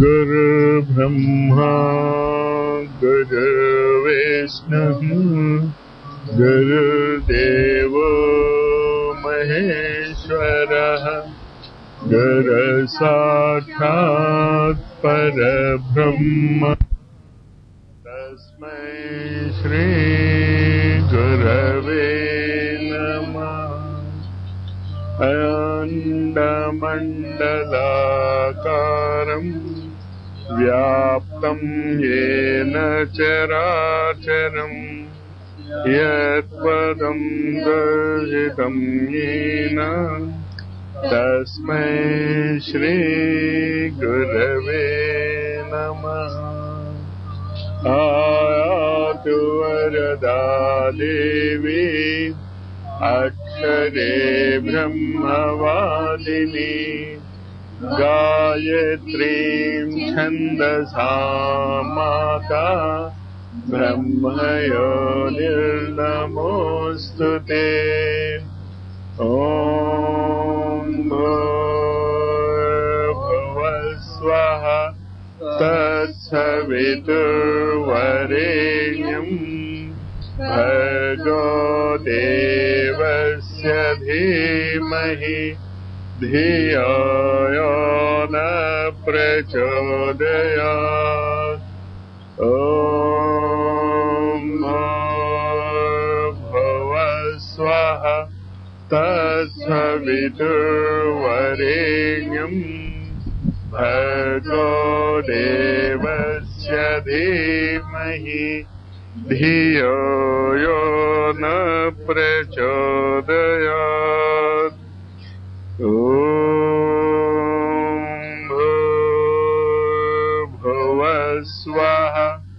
गुरुर्ब्रह्मा गुरुर्विष्णुः गुरुर्देवो महेश्वरः गुरुसाक्षात् परब्रह्म तस्मै श्रीगुरवे नमः अण्डमण्डलाकारम् व्याप्तम् येन चराचरम् यत्पदम् दर्शितम् येन तस्मै श्रीगुरवे नमः आयातु वरदा देवी अक्षरे ब्रह्मवादिनी गायत्रीम् छन्दसा माता ब्रह्मयो निर्नमोऽस्तु ते ॐ भुवस्वः तत्सवितुर्वरेण्यम् भर्गो देवस्य धीमहि धियो यो न प्रचोदयात् ॐ भुवस्वः तत्सवितुर्वरेण्यम् भर्गो देवस्य धीमहि धियो यो न प्रचोदयात् ॐ भुवस्वः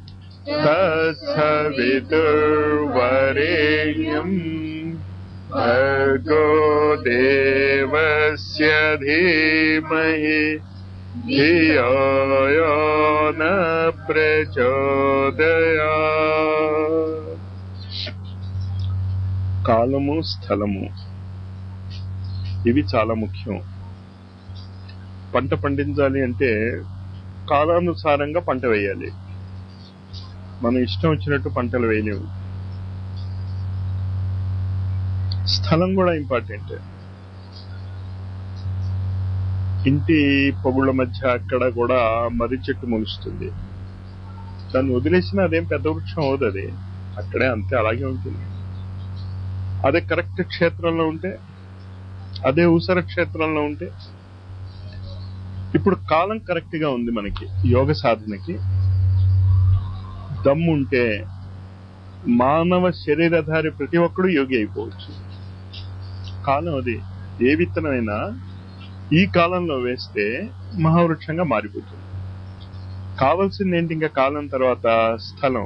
तत्सवितुर्वरेण्यम् भर्गो देवस्य धीमहि धियो यो न ప్రచోదయా కాలము స్థలము ఇవి చాలా ముఖ్యం పంట పండించాలి అంటే కాలానుసారంగా పంట వేయాలి మనం ఇష్టం వచ్చినట్టు పంటలు వేయలేము స్థలం కూడా ఇంపార్టెంట్ ఇంటి పొగుళ్ళ మధ్య అక్కడ కూడా మర్రి చెట్టు మొలుస్తుంది దాన్ని వదిలేసినా అదేం పెద్ద వృక్షం అవుతుంది అది అక్కడే అంతే అలాగే ఉంటుంది అదే కరెక్ట్ క్షేత్రంలో ఉంటే అదే ఊసర క్షేత్రంలో ఉంటే ఇప్పుడు కాలం కరెక్ట్ గా ఉంది మనకి యోగ సాధనకి దమ్ముంటే మానవ శరీరధారి ప్రతి ఒక్కడు యోగి అయిపోవచ్చు కాలం అది ఏ విత్తనమైనా ఈ కాలంలో వేస్తే మహావృక్షంగా మారిపోతుంది కావాల్సింది ఏంటి ఇంకా కాలం తర్వాత స్థలం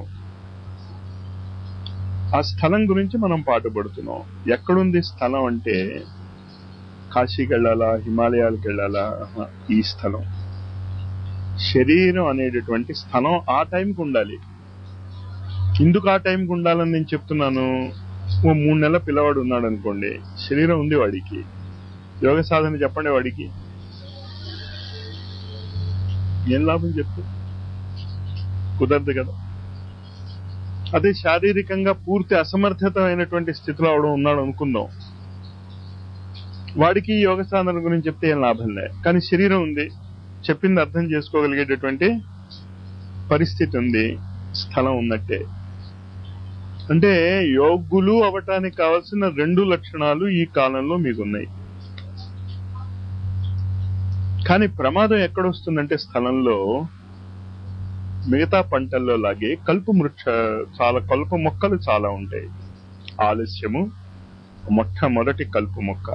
ఆ స్థలం గురించి మనం పాటుపడుతున్నాం ఎక్కడుంది స్థలం అంటే కాశీకి వెళ్ళాలా హిమాలయాలకు వెళ్ళాలా ఈ స్థలం శరీరం అనేటటువంటి స్థలం ఆ టైంకి ఉండాలి ఎందుకు ఆ టైంకి ఉండాలని నేను చెప్తున్నాను ఓ మూడు నెలల పిల్లవాడు ఉన్నాడు అనుకోండి శరీరం ఉంది వాడికి యోగ సాధన చెప్పండి వాడికి ఏం లాభం చెప్పు కుదరదు కదా అదే శారీరకంగా పూర్తి అసమర్థత అయినటువంటి స్థితిలో అవడం ఉన్నాడు అనుకుందాం వాడికి యోగ సాధన గురించి చెప్తే ఏం లాభం లే కానీ శరీరం ఉంది చెప్పింది అర్థం చేసుకోగలిగేటటువంటి పరిస్థితి ఉంది స్థలం ఉన్నట్టే అంటే యోగులు అవటానికి కావాల్సిన రెండు లక్షణాలు ఈ కాలంలో మీకున్నాయి కానీ ప్రమాదం ఎక్కడొస్తుందంటే స్థలంలో మిగతా పంటల్లో లాగే కలుపు వృక్ష చాలా కలుపు మొక్కలు చాలా ఉంటాయి ఆలస్యము మొట్టమొదటి కలుపు మొక్క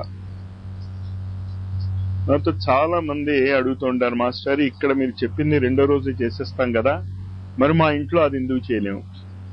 నాతో చాలా మంది అడుగుతుంటారు మాస్టర్ ఇక్కడ మీరు చెప్పింది రెండో రోజు చేసేస్తాం కదా మరి మా ఇంట్లో అది ఎందుకు చేయలేము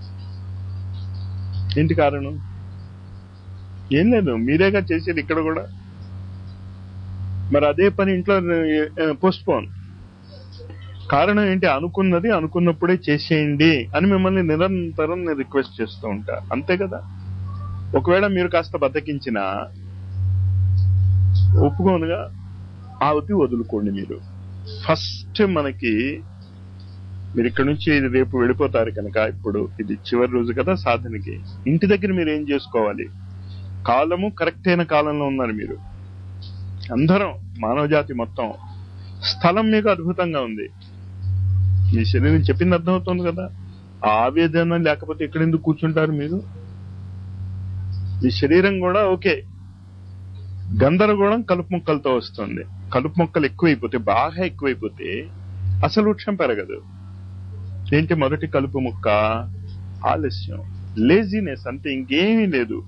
ఏంటి కారణం ఏం లేదు మీరేగా చేసేది ఇక్కడ కూడా మరి అదే పని ఇంట్లో పోస్ట్ పోన్ కారణం ఏంటి అనుకున్నది అనుకున్నప్పుడే చేసేయండి అని మిమ్మల్ని నిరంతరం నేను రిక్వెస్ట్ చేస్తూ ఉంటా అంతే కదా ఒకవేళ మీరు కాస్త బద్దకించినా ఒప్పుకోనుగా ఆవతి వదులుకోండి మీరు ఫస్ట్ మనకి మీరు ఇక్కడ నుంచి రేపు వెళ్ళిపోతారు కనుక ఇప్పుడు ఇది చివరి రోజు కదా సాధనకి ఇంటి దగ్గర మీరు ఏం చేసుకోవాలి కాలము కరెక్ట్ అయిన కాలంలో ఉన్నారు మీరు అందరం మానవ జాతి మొత్తం స్థలం మీకు అద్భుతంగా ఉంది మీ శరీరం చెప్పింది అర్థమవుతుంది కదా ఆ ఆవేదన లేకపోతే ఎక్కడ ఎందుకు కూర్చుంటారు మీరు మీ శరీరం కూడా ఓకే గందరగోళం కలుపు మొక్కలతో వస్తుంది కలుపు మొక్కలు ఎక్కువైపోతే బాగా ఎక్కువైపోతే అసలు వృక్షం పెరగదు ఏంటి మొదటి కలుపు మొక్క ఆలస్యం లేజినెస్ అంతే ఇంకేమీ లేదు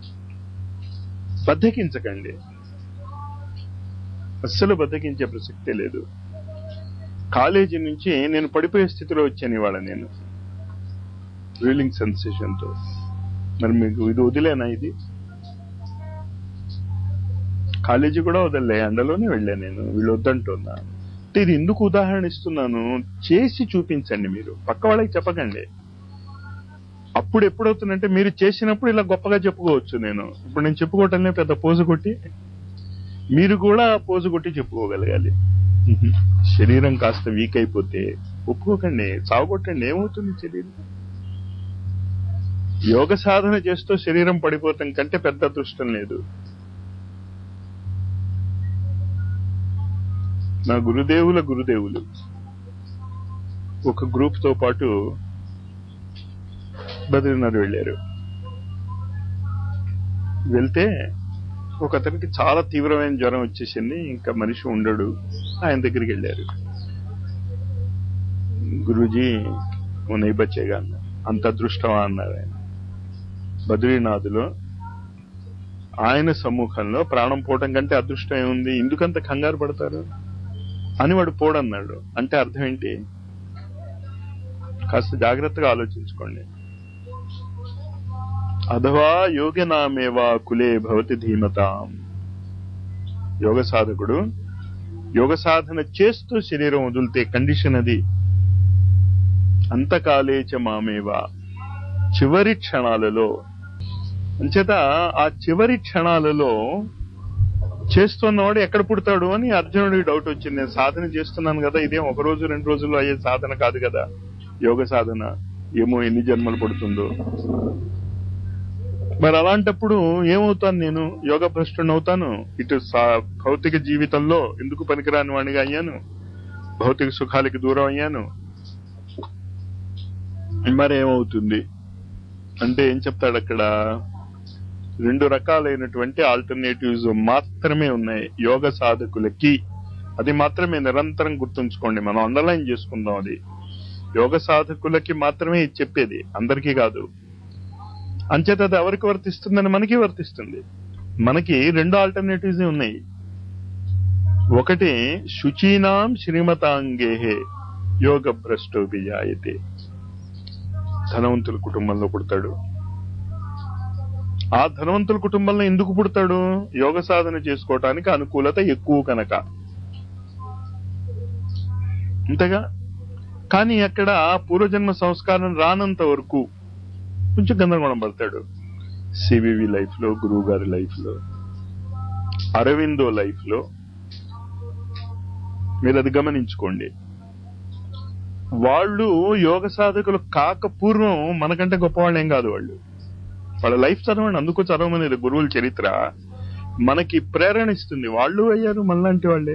బద్దకించకండి అస్సలు బద్దకించే ప్రసక్తే లేదు కాలేజీ నుంచి నేను పడిపోయే స్థితిలో వచ్చాను ఇవాళ నేను రీలింగ్ సెన్సేషన్ తో మరి మీకు ఇది వదిలేనా ఇది కాలేజీ కూడా వదలలే ఎండలోనే వెళ్ళా నేను వీళ్ళు వద్దంటున్నా అంటే ఇది ఎందుకు ఉదాహరణ ఇస్తున్నాను చేసి చూపించండి మీరు పక్క వాళ్ళకి చెప్పకండి అప్పుడు ఎప్పుడవుతుందంటే మీరు చేసినప్పుడు ఇలా గొప్పగా చెప్పుకోవచ్చు నేను ఇప్పుడు నేను చెప్పుకోవటంలో పెద్ద పోజు కొట్టి మీరు కూడా పోజు కొట్టి చెప్పుకోగలగాలి శరీరం కాస్త వీక్ అయిపోతే ఒప్పుకోకండి సాగుకొట్టండి ఏమవుతుంది శరీరం యోగ సాధన చేస్తూ శరీరం పడిపోతాం కంటే పెద్ద అదృష్టం లేదు నా గురుదేవుల గురుదేవులు ఒక గ్రూప్ తో పాటు బద్రీనాథ్ వెళ్ళారు వెళ్తే ఒక అతనికి చాలా తీవ్రమైన జ్వరం వచ్చేసింది ఇంకా మనిషి ఉండడు ఆయన దగ్గరికి వెళ్ళారు గురూజీ ఓ నై బచ్చేగా అన్నారు అంత అదృష్టమా అన్నారు ఆయన బద్రీనాథులో ఆయన సమ్ముఖంలో ప్రాణం పోవటం కంటే అదృష్టం ఏముంది ఎందుకంత కంగారు పడతారు అని వాడు పోడన్నాడు అంటే అర్థం ఏంటి కాస్త జాగ్రత్తగా ఆలోచించుకోండి అథవా యోగినామేవా కులే భవతి ధీమతాం యోగ సాధకుడు యోగ సాధన చేస్తూ శరీరం వదిలితే కండిషన్ అది అంతకాలేచ మామేవా చివరి క్షణాలలో అంచేత ఆ చివరి క్షణాలలో చేస్తున్నవాడు ఎక్కడ పుడతాడు అని అర్జునుడికి డౌట్ వచ్చింది నేను సాధన చేస్తున్నాను కదా ఇదేం ఒక రోజు రెండు రోజుల్లో అయ్యే సాధన కాదు కదా యోగ సాధన ఏమో ఎన్ని జన్మలు పడుతుందో మరి అలాంటప్పుడు ఏమవుతాను నేను యోగ భ్రష్టుని అవుతాను ఇటు సా- భౌతిక జీవితంలో ఎందుకు పనికిరాని వాడిగా అయ్యాను భౌతిక సుఖాలకి దూరం అయ్యాను మరేమవుతుంది అంటే ఏం చెప్తాడు అక్కడ రెండు రకాలైనటువంటి ఆల్టర్నేటివ్స్ మాత్రమే ఉన్నాయి యోగ సాధకులకి అది మాత్రమే నిరంతరం గుర్తుంచుకోండి మనం అండర్లైన్ చేసుకుందాం అది యోగ సాధకులకి మాత్రమే ఇది చెప్పేది అందరికీ కాదు అంచేత అది ఎవరికి వర్తిస్తుందని మనకి వర్తిస్తుంది మనకి రెండు ఆల్టర్నేటివ్స్ ఉన్నాయి ఒకటి శుచీనాం శ్రీమతాంగేహే యోగ భ్రష్టోపి జాయతే ధనవంతుల కుటుంబంలో పుడతాడు ఆ ధనవంతుల కుటుంబంలో ఎందుకు పుడతాడు యోగ సాధన చేసుకోవటానికి అనుకూలత ఎక్కువ కనుక అంతేగా కానీ అక్కడ పూర్వజన్మ సంస్కారం రానంత వరకు కొంచెం గందరగోళం పడతాడు సివివి లైఫ్ లో గురువు గారి లైఫ్ లో అరవిందో లైఫ్ లో మీరు అది గమనించుకోండి వాళ్ళు యోగ సాధకులు కాక పూర్వం మనకంటే గొప్పవాళ్ళు ఏం కాదు వాళ్ళు వాళ్ళ లైఫ్ చదవండి అందుకు చదవమనేది గురువుల చరిత్ర మనకి ప్రేరణ ఇస్తుంది వాళ్ళు అయ్యారు మనలాంటి వాళ్ళే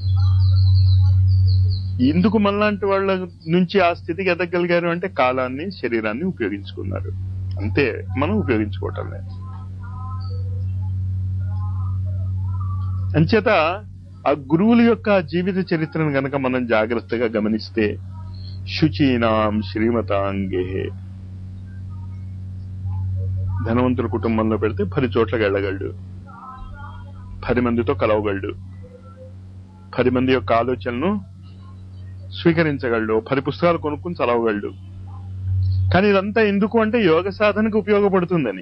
ఎందుకు మనలాంటి వాళ్ళ నుంచి ఆ స్థితికి ఎదగలిగారు అంటే కాలాన్ని శరీరాన్ని ఉపయోగించుకున్నారు అంతే మనం ఉపయోగించుకోవటం లేదు అంచేత ఆ గురువుల యొక్క జీవిత చరిత్రను గనక మనం జాగ్రత్తగా గమనిస్తే శుచీనాం శ్రీమతాంగే ధనవంతుల కుటుంబంలో పెడితే పది చోట్లకి వెళ్ళగలడు పది మందితో కలవగలడు పది మంది యొక్క ఆలోచనను స్వీకరించగలడు పది పుస్తకాలు కొనుక్కుని చదవగలడు కానీ ఇదంతా ఎందుకు అంటే యోగ సాధనకు ఉపయోగపడుతుందని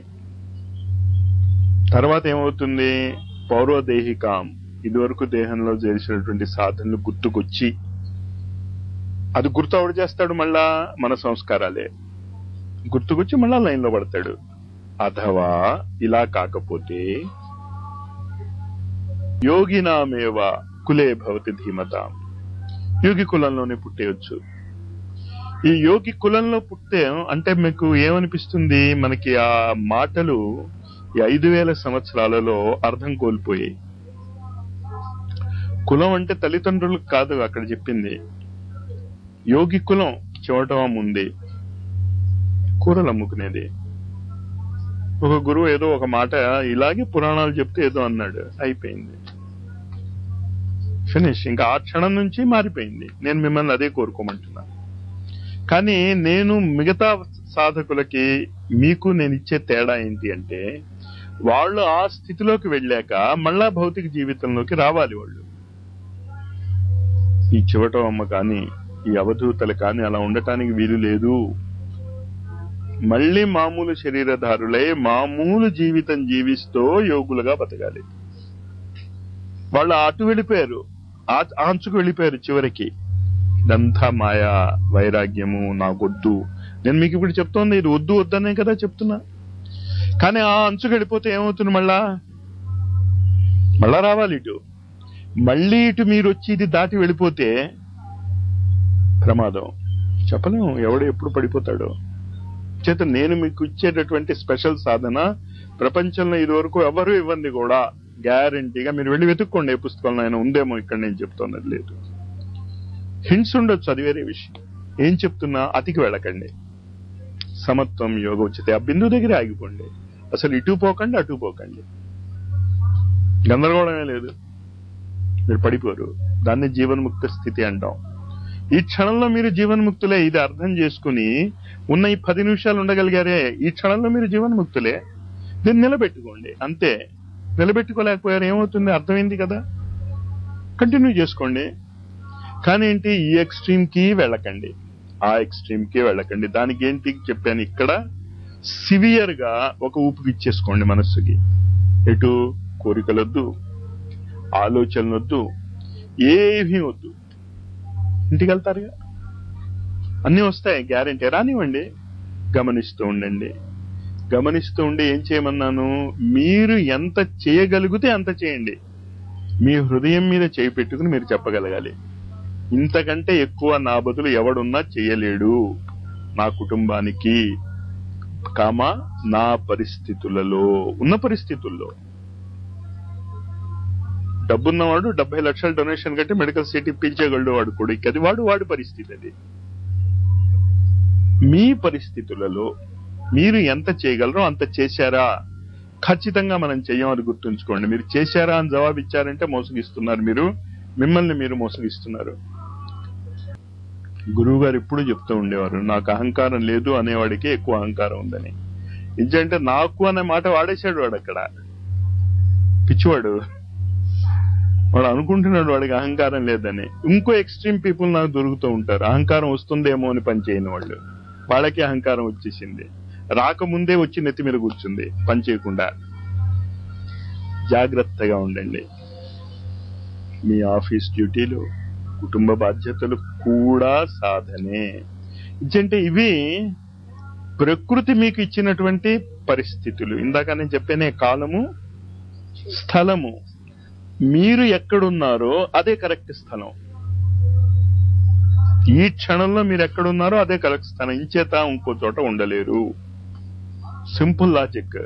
తర్వాత ఏమవుతుంది పౌరోదేహికాం ఇదివరకు దేహంలో చేసినటువంటి సాధనలు గుర్తుకొచ్చి అది గుర్తు ఎవడు చేస్తాడు మళ్ళా మన సంస్కారాలే గుర్తుకొచ్చి మళ్ళా లైన్ లో పడతాడు అథవా ఇలా కాకపోతే యోగినామేవ కులే భవతి ధీమతాం యోగి కులంలోనే పుట్టేయచ్చు ఈ యోగి కులంలో పుట్టే అంటే మీకు ఏమనిపిస్తుంది మనకి ఆ మాటలు ఈ ఐదు వేల సంవత్సరాలలో అర్థం కోల్పోయాయి కులం అంటే తల్లిదండ్రులకు కాదు అక్కడ చెప్పింది యోగి కులం చివటం ఉంది కూరలు అమ్ముకునేది ఒక గురువు ఏదో ఒక మాట ఇలాగే పురాణాలు చెప్తే ఏదో అన్నాడు అయిపోయింది ఫినిష్ ఇంకా ఆ క్షణం నుంచి మారిపోయింది నేను మిమ్మల్ని అదే కోరుకోమంటున్నా కానీ నేను మిగతా సాధకులకి మీకు నేను ఇచ్చే తేడా ఏంటి అంటే వాళ్ళు ఆ స్థితిలోకి వెళ్ళాక మళ్ళా భౌతిక జీవితంలోకి రావాలి వాళ్ళు ఈ చివటం అమ్మ కానీ ఈ అవధూతలు కానీ అలా ఉండటానికి వీలు లేదు మళ్ళీ మామూలు శరీరధారులై మామూలు జీవితం జీవిస్తూ యోగులుగా బతకాలి వాళ్ళు అటు వెళ్ళిపోయారు ఆ ఆ అంచుకు వెళ్ళిపోయారు చివరికి ఇదంతా మాయా వైరాగ్యము నాకొద్దు నేను మీకు ఇప్పుడు చెప్తోంది ఇది వద్దు వద్దనే కదా చెప్తున్నా కానీ ఆ అంచుకు వెళ్ళిపోతే ఏమవుతుంది మళ్ళా మళ్ళా రావాలి ఇటు మళ్ళీ ఇటు మీరు వచ్చి ఇది దాటి వెళ్ళిపోతే ప్రమాదం చెప్పలేము ఎవడు ఎప్పుడు పడిపోతాడో చేత నేను మీకు ఇచ్చేటటువంటి స్పెషల్ సాధన ప్రపంచంలో ఇదివరకు ఎవరు ఇవ్వండి కూడా గ్యారంటీగా మీరు వెళ్ళి వెతుక్కోండి ఏ పుస్తకంలో ఆయన ఉందేమో ఇక్కడ నేను చెప్తున్నది లేదు హింట్స్ ఉండొచ్చు అది వేరే విషయం ఏం చెప్తున్నా అతికి వెళ్ళకండి సమత్వం యోగ ఉచితే ఆ బిందు దగ్గర ఆగిపోండి అసలు ఇటు పోకండి అటు పోకండి గందరగోళమే లేదు మీరు పడిపోరు దాన్ని జీవన్ముక్త స్థితి అంటాం ఈ క్షణంలో మీరు జీవన్ముక్తులే ఇది అర్థం చేసుకుని ఉన్న ఈ పది నిమిషాలు ఉండగలిగారే ఈ క్షణంలో మీరు జీవన్ముక్తులే దీన్ని నిలబెట్టుకోండి అంతే నిలబెట్టుకోలేకపోయారు ఏమవుతుంది అర్థమైంది కదా కంటిన్యూ చేసుకోండి కానీ ఏంటి ఈ ఎక్స్ట్రీమ్ కి వెళ్ళకండి ఆ ఎక్స్ట్రీమ్ కి వెళ్ళకండి దానికి ఏంటి చెప్పాను ఇక్కడ సివియర్ గా ఒక ఊపికి ఇచ్చేసుకోండి మనస్సుకి ఎటు కోరికలొద్దు ఆలోచనలొద్దు ఏమీ వద్దు ఇంటికి వెళ్తారుగా అన్ని వస్తాయి గ్యారెంటీ రానివ్వండి గమనిస్తూ ఉండండి గమనిస్తూ ఉండి ఏం చేయమన్నాను మీరు ఎంత చేయగలిగితే అంత చేయండి మీ హృదయం మీద చేయి పెట్టుకుని మీరు చెప్పగలగాలి ఇంతకంటే ఎక్కువ నా బదులు ఎవడున్నా చేయలేడు నా కుటుంబానికి కామ నా పరిస్థితులలో ఉన్న పరిస్థితుల్లో డబ్బున్నవాడు డెబ్బై లక్షల డొనేషన్ కట్టి మెడికల్ సీట్ ఇప్పించగలడు వాడు కొడుకు అది వాడు వాడి పరిస్థితి అది మీ పరిస్థితులలో మీరు ఎంత చేయగలరో అంత చేశారా ఖచ్చితంగా మనం చెయ్యమని గుర్తుంచుకోండి మీరు చేశారా అని జవాబు ఇచ్చారంటే మోసగిస్తున్నారు మీరు మిమ్మల్ని మీరు మోసగిస్తున్నారు గురువు గారు ఎప్పుడు చెప్తూ ఉండేవారు నాకు అహంకారం లేదు అనేవాడికి ఎక్కువ అహంకారం ఉందని ఇదంటే నాకు అనే మాట వాడేశాడు వాడు అక్కడ పిచ్చివాడు వాడు అనుకుంటున్నాడు వాడికి అహంకారం లేదని ఇంకో ఎక్స్ట్రీమ్ పీపుల్ నాకు దొరుకుతూ ఉంటారు అహంకారం వస్తుందేమో అని పని చేయని వాళ్ళు వాళ్ళకి అహంకారం వచ్చేసింది రాకముందే వచ్చి నెత్తి మీద కూర్చుంది పని చేయకుండా జాగ్రత్తగా ఉండండి మీ ఆఫీస్ డ్యూటీలు కుటుంబ బాధ్యతలు కూడా సాధనే ఇచ్చంటే ఇవి ప్రకృతి మీకు ఇచ్చినటువంటి పరిస్థితులు ఇందాక నేను చెప్పానే కాలము స్థలము మీరు ఎక్కడున్నారో అదే కరెక్ట్ స్థలం ఈ క్షణంలో మీరు ఎక్కడున్నారో అదే కరెక్ట్ స్థలం ఇంచేత ఇంకో చోట ఉండలేరు సింపుల్ లాజిక్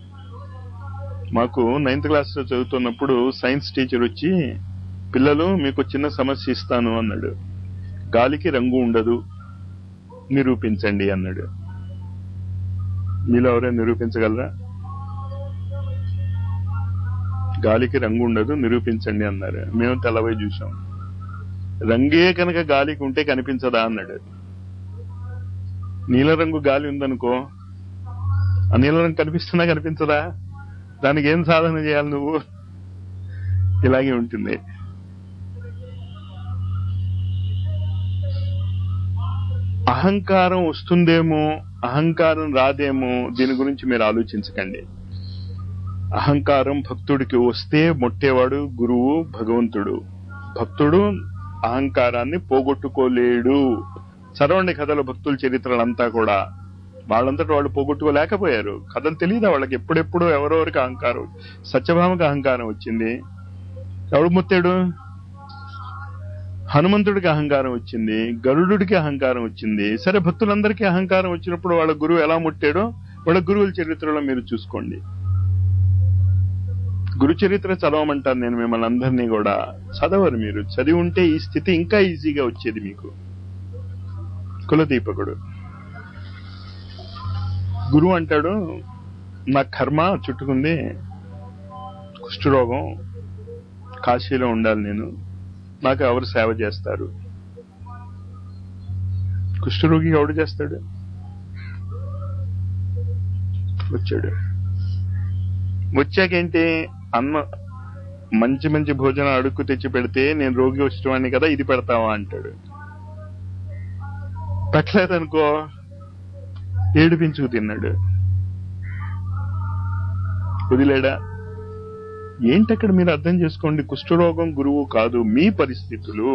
మాకు నైన్త్ క్లాస్ లో చదువుతున్నప్పుడు సైన్స్ టీచర్ వచ్చి పిల్లలు మీకు చిన్న సమస్య ఇస్తాను అన్నాడు గాలికి రంగు ఉండదు నిరూపించండి అన్నాడు మీలో ఎవరైనా నిరూపించగలరా గాలికి రంగు ఉండదు నిరూపించండి అన్నారు మేము తెల్లవై చూసాం రంగే కనుక గాలికి ఉంటే కనిపించదా అన్నాడు నీల రంగు గాలి ఉందనుకో ఆ నీల రంగు కనిపిస్తున్నా కనిపించదా దానికి ఏం సాధన చేయాలి నువ్వు ఇలాగే ఉంటుంది అహంకారం వస్తుందేమో అహంకారం రాదేమో దీని గురించి మీరు ఆలోచించకండి అహంకారం భక్తుడికి వస్తే మొట్టేవాడు గురువు భగవంతుడు భక్తుడు అహంకారాన్ని పోగొట్టుకోలేడు చదవండి కథలు భక్తుల చరిత్రలంతా కూడా వాళ్ళంతటి వాళ్ళు పోగొట్టుకోలేకపోయారు కథలు తెలియదా వాళ్ళకి ఎప్పుడెప్పుడు ఎవరెవరికి అహంకారం సత్యభామకి అహంకారం వచ్చింది ఎవడు ముత్తాడు హనుమంతుడికి అహంకారం వచ్చింది గరుడుడికి అహంకారం వచ్చింది సరే భక్తులందరికీ అహంకారం వచ్చినప్పుడు వాళ్ళ గురువు ఎలా ముట్టాడో వాళ్ళ గురువుల చరిత్రలో మీరు చూసుకోండి గురు చరిత్ర చదవమంటాను నేను మిమ్మల్ని అందరినీ కూడా చదవరు మీరు చదివి ఉంటే ఈ స్థితి ఇంకా ఈజీగా వచ్చేది మీకు కులదీపకుడు గురువు అంటాడు నా కర్మ చుట్టుకుంది కుష్ఠరోగం కాశీలో ఉండాలి నేను నాకు ఎవరు సేవ చేస్తారు కుష్ఠరోగి ఎవడు చేస్తాడు వచ్చాడు వచ్చాకేంటి అన్న మంచి మంచి భోజనం అడుక్కు తెచ్చి పెడితే నేను రోగి వచ్చినవాడిని కదా ఇది పెడతావా అంటాడు పెట్టలేదనుకో ఏడిపించుకు తిన్నాడు వదిలేడా ఏంటక్కడ మీరు అర్థం చేసుకోండి కుష్ఠరోగం గురువు కాదు మీ పరిస్థితులు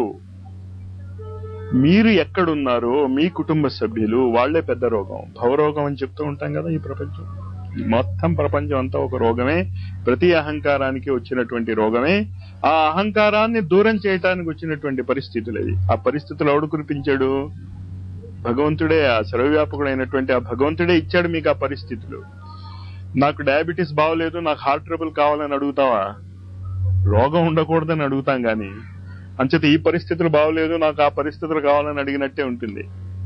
మీరు ఎక్కడున్నారో మీ కుటుంబ సభ్యులు వాళ్లే పెద్ద రోగం భవరోగం అని చెప్తూ ఉంటాం కదా ఈ ప్రపంచం మొత్తం ప్రపంచం అంతా ఒక రోగమే ప్రతి అహంకారానికి వచ్చినటువంటి రోగమే ఆ అహంకారాన్ని దూరం చేయటానికి వచ్చినటువంటి పరిస్థితులు అది ఆ పరిస్థితులు ఎవడు కురిపించాడు భగవంతుడే ఆ సర్వవ్యాపకుడైనటువంటి ఆ భగవంతుడే ఇచ్చాడు మీకు ఆ పరిస్థితులు నాకు డయాబెటీస్ బాగోలేదు నాకు హార్ట్ ట్రబుల్ కావాలని అడుగుతావా రోగం ఉండకూడదని అడుగుతాం గాని అంచేత ఈ పరిస్థితులు బాగోలేదు నాకు ఆ పరిస్థితులు కావాలని అడిగినట్టే ఉంటుంది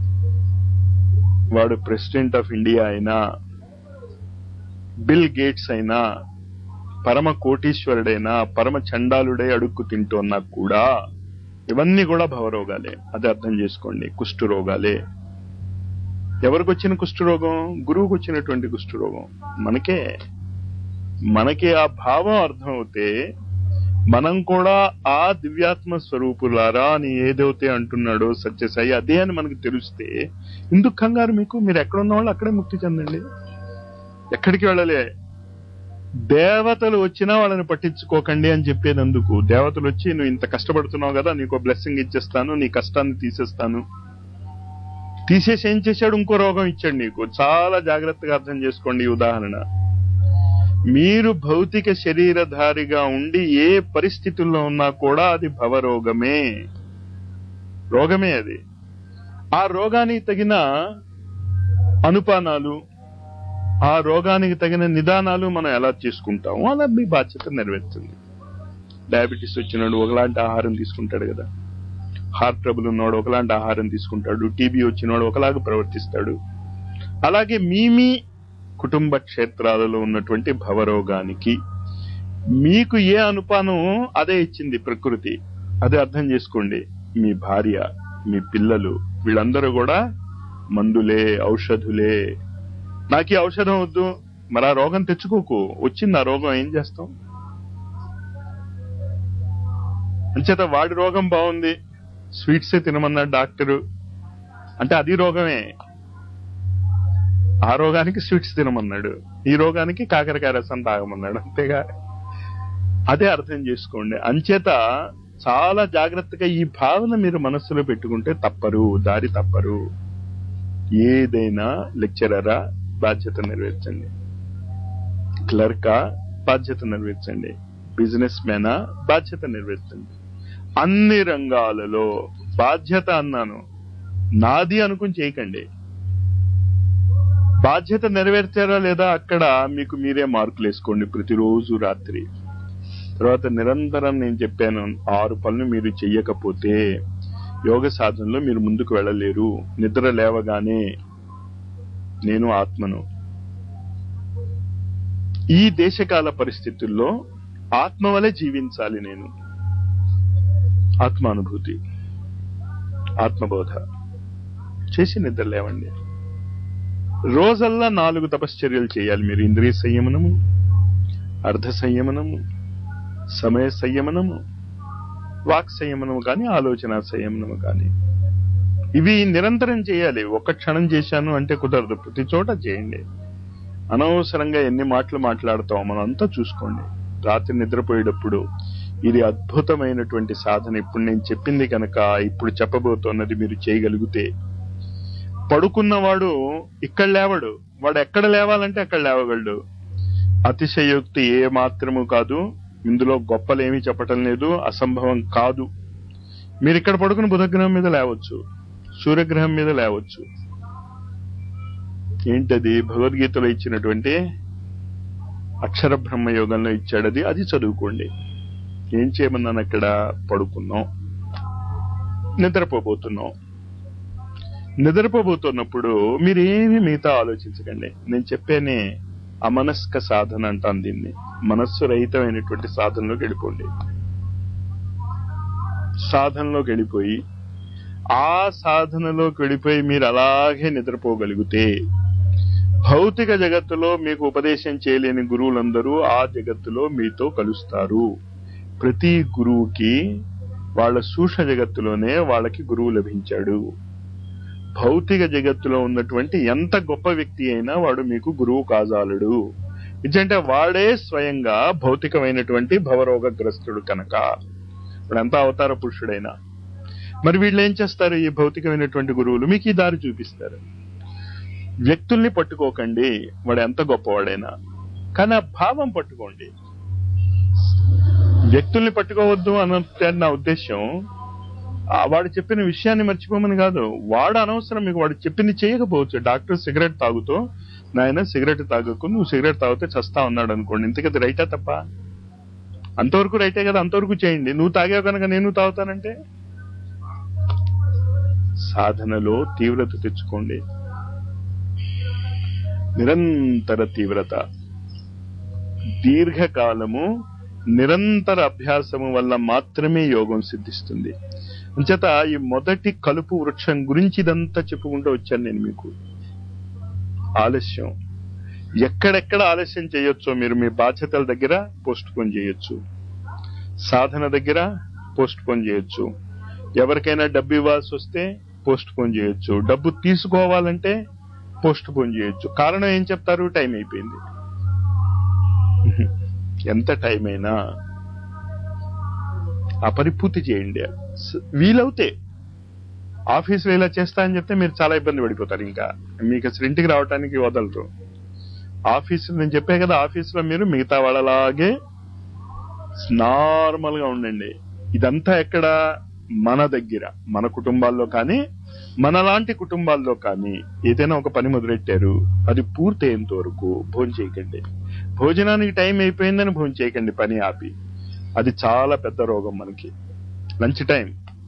వాడు ప్రెసిడెంట్ ఆఫ్ ఇండియా అయినా బిల్ గేట్స్ అయినా పరమ కోటీశ్వరుడైనా పరమ చండాలుడే అడుక్కు తింటున్నా కూడా ఇవన్నీ కూడా భవరోగాలే అది అర్థం చేసుకోండి కుష్ఠు రోగాలే ఎవరికి వచ్చిన కుష్ఠరోగం గురువుకు వచ్చినటువంటి కుష్ఠరోగం మనకే మనకి ఆ భావం అర్థమవుతే మనం కూడా ఆ దివ్యాత్మ స్వరూపులారా అని ఏదైతే అంటున్నాడో సత్యసాయి అదే అని మనకు తెలిస్తే ఎందుకు కంగారు మీకు మీరు ఎక్కడున్న వాళ్ళు అక్కడే ముక్తి చెందండి ఎక్కడికి వెళ్ళలే దేవతలు వచ్చినా వాళ్ళని పట్టించుకోకండి అని చెప్పేదందుకు దేవతలు వచ్చి నువ్వు ఇంత కష్టపడుతున్నావు కదా నీకు బ్లెస్సింగ్ ఇచ్చేస్తాను నీ కష్టాన్ని తీసేస్తాను తీసేసి ఏం చేశాడు ఇంకో రోగం ఇచ్చాడు నీకు చాలా జాగ్రత్తగా అర్థం చేసుకోండి ఈ ఉదాహరణ మీరు భౌతిక శరీరధారిగా ఉండి ఏ పరిస్థితుల్లో ఉన్నా కూడా అది భవరోగమే రోగమే అది ఆ రోగానికి తగిన అనుపానాలు ఆ రోగానికి తగిన నిదానాలు మనం ఎలా చేసుకుంటామో అలా మీ బాధ్యత నెరవేరుతుంది డయాబెటీస్ వచ్చినాడు ఒకలాంటి ఆహారం తీసుకుంటాడు కదా హార్ట్ ట్రబుల్ ఉన్నవాడు ఒకలాంటి ఆహారం తీసుకుంటాడు టీబీ వచ్చినవాడు ఒకలాగా ప్రవర్తిస్తాడు అలాగే మీ మీ కుటుంబ క్షేత్రాలలో ఉన్నటువంటి భవరోగానికి మీకు ఏ అనుపానం అదే ఇచ్చింది ప్రకృతి అదే అర్థం చేసుకోండి మీ భార్య మీ పిల్లలు వీళ్ళందరూ కూడా మందులే ఔషధులే నాకు ఈ ఔషధం వద్దు మరి ఆ రోగం తెచ్చుకోకు వచ్చింది ఆ రోగం ఏం చేస్తాం అంచేత వాడి రోగం బాగుంది స్వీట్సే తినమన్నాడు డాక్టరు అంటే అది రోగమే ఆ రోగానికి స్వీట్స్ తినమన్నాడు ఈ రోగానికి కాకరకాయ రసం తాగమన్నాడు అంతేగా అదే అర్థం చేసుకోండి అంచేత చాలా జాగ్రత్తగా ఈ భావన మీరు మనస్సులో పెట్టుకుంటే తప్పరు దారి తప్పరు ఏదైనా లెక్చరరా బాధ్యత నెరవేర్చండి క్లర్కా బాధ్యత నెరవేర్చండి బిజినెస్ మ్యానా బాధ్యత నెరవేర్చండి అన్ని రంగాలలో బాధ్యత అన్నాను నాది అనుకుని చేయకండి బాధ్యత నెరవేర్చారా లేదా అక్కడ మీకు మీరే మార్కులు వేసుకోండి ప్రతిరోజు రాత్రి తర్వాత నిరంతరం నేను చెప్పాను ఆరు పనులు మీరు చెయ్యకపోతే యోగ సాధనలో మీరు ముందుకు వెళ్ళలేరు నిద్ర లేవగానే నేను ఆత్మను ఈ దేశకాల పరిస్థితుల్లో ఆత్మ వలె జీవించాలి నేను ఆత్మానుభూతి ఆత్మబోధ చేసి నిద్ర లేవండి రోజల్లా నాలుగు తపశ్చర్యలు చేయాలి మీరు ఇంద్రియ సంయమనము అర్ధ సంయమనము సమయ సంయమనము వాక్ సంయమనము కానీ ఆలోచన సంయమనము కానీ ఇవి నిరంతరం చేయాలి ఒక్క క్షణం చేశాను అంటే కుదరదు ప్రతి చోట చేయండి అనవసరంగా ఎన్ని మాటలు మాట్లాడతాం మనం అంతా చూసుకోండి రాత్రి నిద్రపోయేటప్పుడు ఇది అద్భుతమైనటువంటి సాధన ఇప్పుడు నేను చెప్పింది కనుక ఇప్పుడు చెప్పబోతున్నది మీరు చేయగలిగితే పడుకున్నవాడు ఇక్కడ లేవడు వాడు ఎక్కడ లేవాలంటే అక్కడ లేవగలడు అతిశయోక్తి ఏ మాత్రము కాదు ఇందులో గొప్పలేమీ చెప్పటం లేదు అసంభవం కాదు మీరు ఇక్కడ పడుకుని బుధగ్రహం మీద లేవచ్చు సూర్యగ్రహం మీద లేవచ్చు ఏంటది భగవద్గీతలో ఇచ్చినటువంటి అక్షర బ్రహ్మ యోగంలో ఇచ్చాడది అది చదువుకోండి ఏం చేయమన్నాను అక్కడ పడుకున్నాం నిద్రపోబోతున్నాం నిద్రపోబోతున్నప్పుడు మీరేమి మిగతా ఆలోచించకండి నేను చెప్పేనే అమనస్క సాధన అంటాను దీన్ని మనస్సు రహితమైనటువంటి సాధనలోకి వెళ్ళిపోండి సాధనలోకి వెళ్ళిపోయి ఆ సాధనలోకి వెళ్ళిపోయి మీరు అలాగే నిద్రపోగలిగితే భౌతిక జగత్తులో మీకు ఉపదేశం చేయలేని గురువులందరూ ఆ జగత్తులో మీతో కలుస్తారు ప్రతి గురువుకి వాళ్ళ సూక్ష్మ జగత్తులోనే వాళ్ళకి గురువు లభించాడు భౌతిక జగత్తులో ఉన్నటువంటి ఎంత గొప్ప వ్యక్తి అయినా వాడు మీకు గురువు కాజాలడు ఇదంటే వాడే స్వయంగా భౌతికమైనటువంటి భవరోగగ్రస్తుడు కనుక ఇప్పుడు ఎంత అవతార పురుషుడైనా మరి వీళ్ళు ఏం చేస్తారు ఈ భౌతికమైనటువంటి గురువులు మీకు ఈ దారి చూపిస్తారు వ్యక్తుల్ని పట్టుకోకండి వాడు ఎంత గొప్పవాడైనా కానీ ఆ భావం పట్టుకోండి వ్యక్తుల్ని పట్టుకోవద్దు అన్నట్టు నా ఉద్దేశం ఆ వాడు చెప్పిన విషయాన్ని మర్చిపోమని కాదు వాడు అనవసరం మీకు వాడు చెప్పింది చేయకపోవచ్చు డాక్టర్ సిగరెట్ తాగుతూ నాయన సిగరెట్ తాగకు నువ్వు సిగరెట్ తాగితే చస్తా ఉన్నాడు అనుకోండి ఇంతకది రైటా తప్ప అంతవరకు రైటే కదా అంతవరకు చేయండి నువ్వు తాగావు కనుక నేను తాగుతానంటే సాధనలో తీవ్రత తెచ్చుకోండి నిరంతర తీవ్రత దీర్ఘకాలము నిరంతర అభ్యాసము వల్ల మాత్రమే యోగం సిద్ధిస్తుంది అంచేత ఈ మొదటి కలుపు వృక్షం గురించి ఇదంతా చెప్పుకుంటూ వచ్చాను నేను మీకు ఆలస్యం ఎక్కడెక్కడ ఆలస్యం చేయొచ్చో మీరు మీ బాధ్యతల దగ్గర పోస్ట్ పోన్ చేయొచ్చు సాధన దగ్గర పోస్ట్ పోన్ చేయొచ్చు ఎవరికైనా డబ్బు ఇవ్వాల్సి వస్తే పోస్ట్ పోన్ చేయొచ్చు డబ్బు తీసుకోవాలంటే పోస్ట్ పోన్ చేయొచ్చు కారణం ఏం చెప్తారు టైం అయిపోయింది ఎంత టైం అయినా అపరిపూర్తి చేయండి స- వీలవుతే ఆఫీసులో ఇలా చేస్తా అని చెప్తే మీరు చాలా ఇబ్బంది పడిపోతారు ఇంకా మీకు అసలు ఇంటికి రావడానికి వదలరు ఆఫీసు నేను చెప్పే కదా ఆఫీసులో మీరు మిగతా వాళ్ళలాగే నార్మల్ గా ఉండండి ఇదంతా ఎక్కడ మన దగ్గర మన కుటుంబాల్లో కానీ మనలాంటి కుటుంబాల్లో కానీ ఏదైనా ఒక పని మొదలెట్టారు అది పూర్తయ్యేంత వరకు భోజనం చేయకండి భోజనానికి టైం అయిపోయిందని భోజనం చేయకండి పని ఆపి అది చాలా పెద్ద రోగం మనకి లంచ్ టైం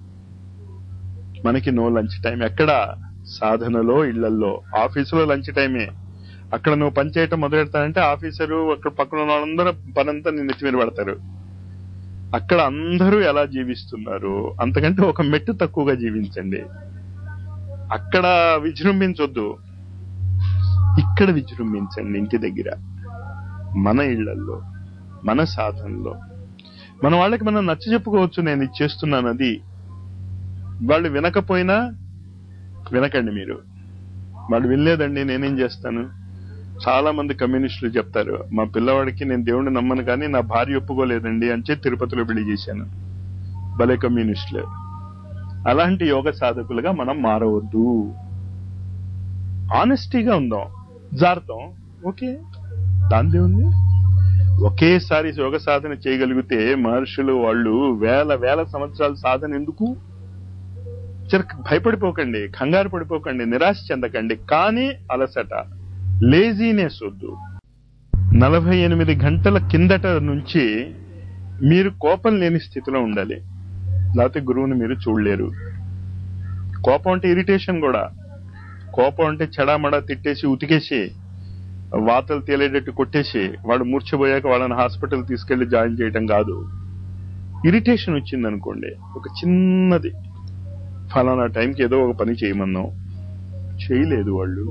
మనకి నో లంచ్ టైం ఎక్కడ సాధనలో ఇళ్లలో ఆఫీసులో లంచ్ టైమే అక్కడ నువ్వు పని చేయటం మొదలెడతానంటే ఆఫీసరు అక్కడ పక్కన ఉన్న వాళ్ళందరూ పనంతా నిన్ను నెత్తి మీద పడతారు అక్కడ అందరూ ఎలా జీవిస్తున్నారు అంతకంటే ఒక మెట్టు తక్కువగా జీవించండి అక్కడ విజృంభించొద్దు ఇక్కడ విజృంభించండి ఇంటి దగ్గర మన ఇళ్లలో మన సాధనలో మన వాళ్ళకి మనం నచ్చ చెప్పుకోవచ్చు నేను ఇది చేస్తున్నాను అది వాళ్ళు వినకపోయినా వినకండి మీరు వాళ్ళు వినలేదండి నేనేం చేస్తాను చాలా మంది కమ్యూనిస్టులు చెప్తారు మా పిల్లవాడికి నేను దేవుడిని నమ్మను కానీ నా భార్య ఒప్పుకోలేదండి అని చెప్పి తిరుపతిలో పెళ్లి చేశాను భలే కమ్యూనిస్టులు అలాంటి యోగ సాధకులుగా మనం మారవద్దు ఆనెస్టీగా ఉందాం జారుతాం ఓకే దాందే ఉంది ఒకేసారి యోగ సాధన చేయగలిగితే మహర్షులు వాళ్ళు వేల వేల సంవత్సరాల సాధన ఎందుకు చిర భయపడిపోకండి కంగారు పడిపోకండి నిరాశ చెందకండి కానీ అలసట లేజీనెస్ వద్దు నలభై ఎనిమిది గంటల కిందట నుంచి మీరు కోపం లేని స్థితిలో ఉండాలి లేకపోతే గురువుని మీరు చూడలేరు కోపం అంటే ఇరిటేషన్ కూడా కోపం అంటే చెడామడా తిట్టేసి ఉతికేసి వాతలు తేలేటట్టు కొట్టేసి వాడు మూర్ఛపోయాక వాళ్ళని హాస్పిటల్ తీసుకెళ్లి జాయిన్ చేయటం కాదు ఇరిటేషన్ వచ్చింది అనుకోండి ఒక చిన్నది ఫలానా టైంకి ఏదో ఒక పని చేయమన్నాం చేయలేదు వాళ్ళు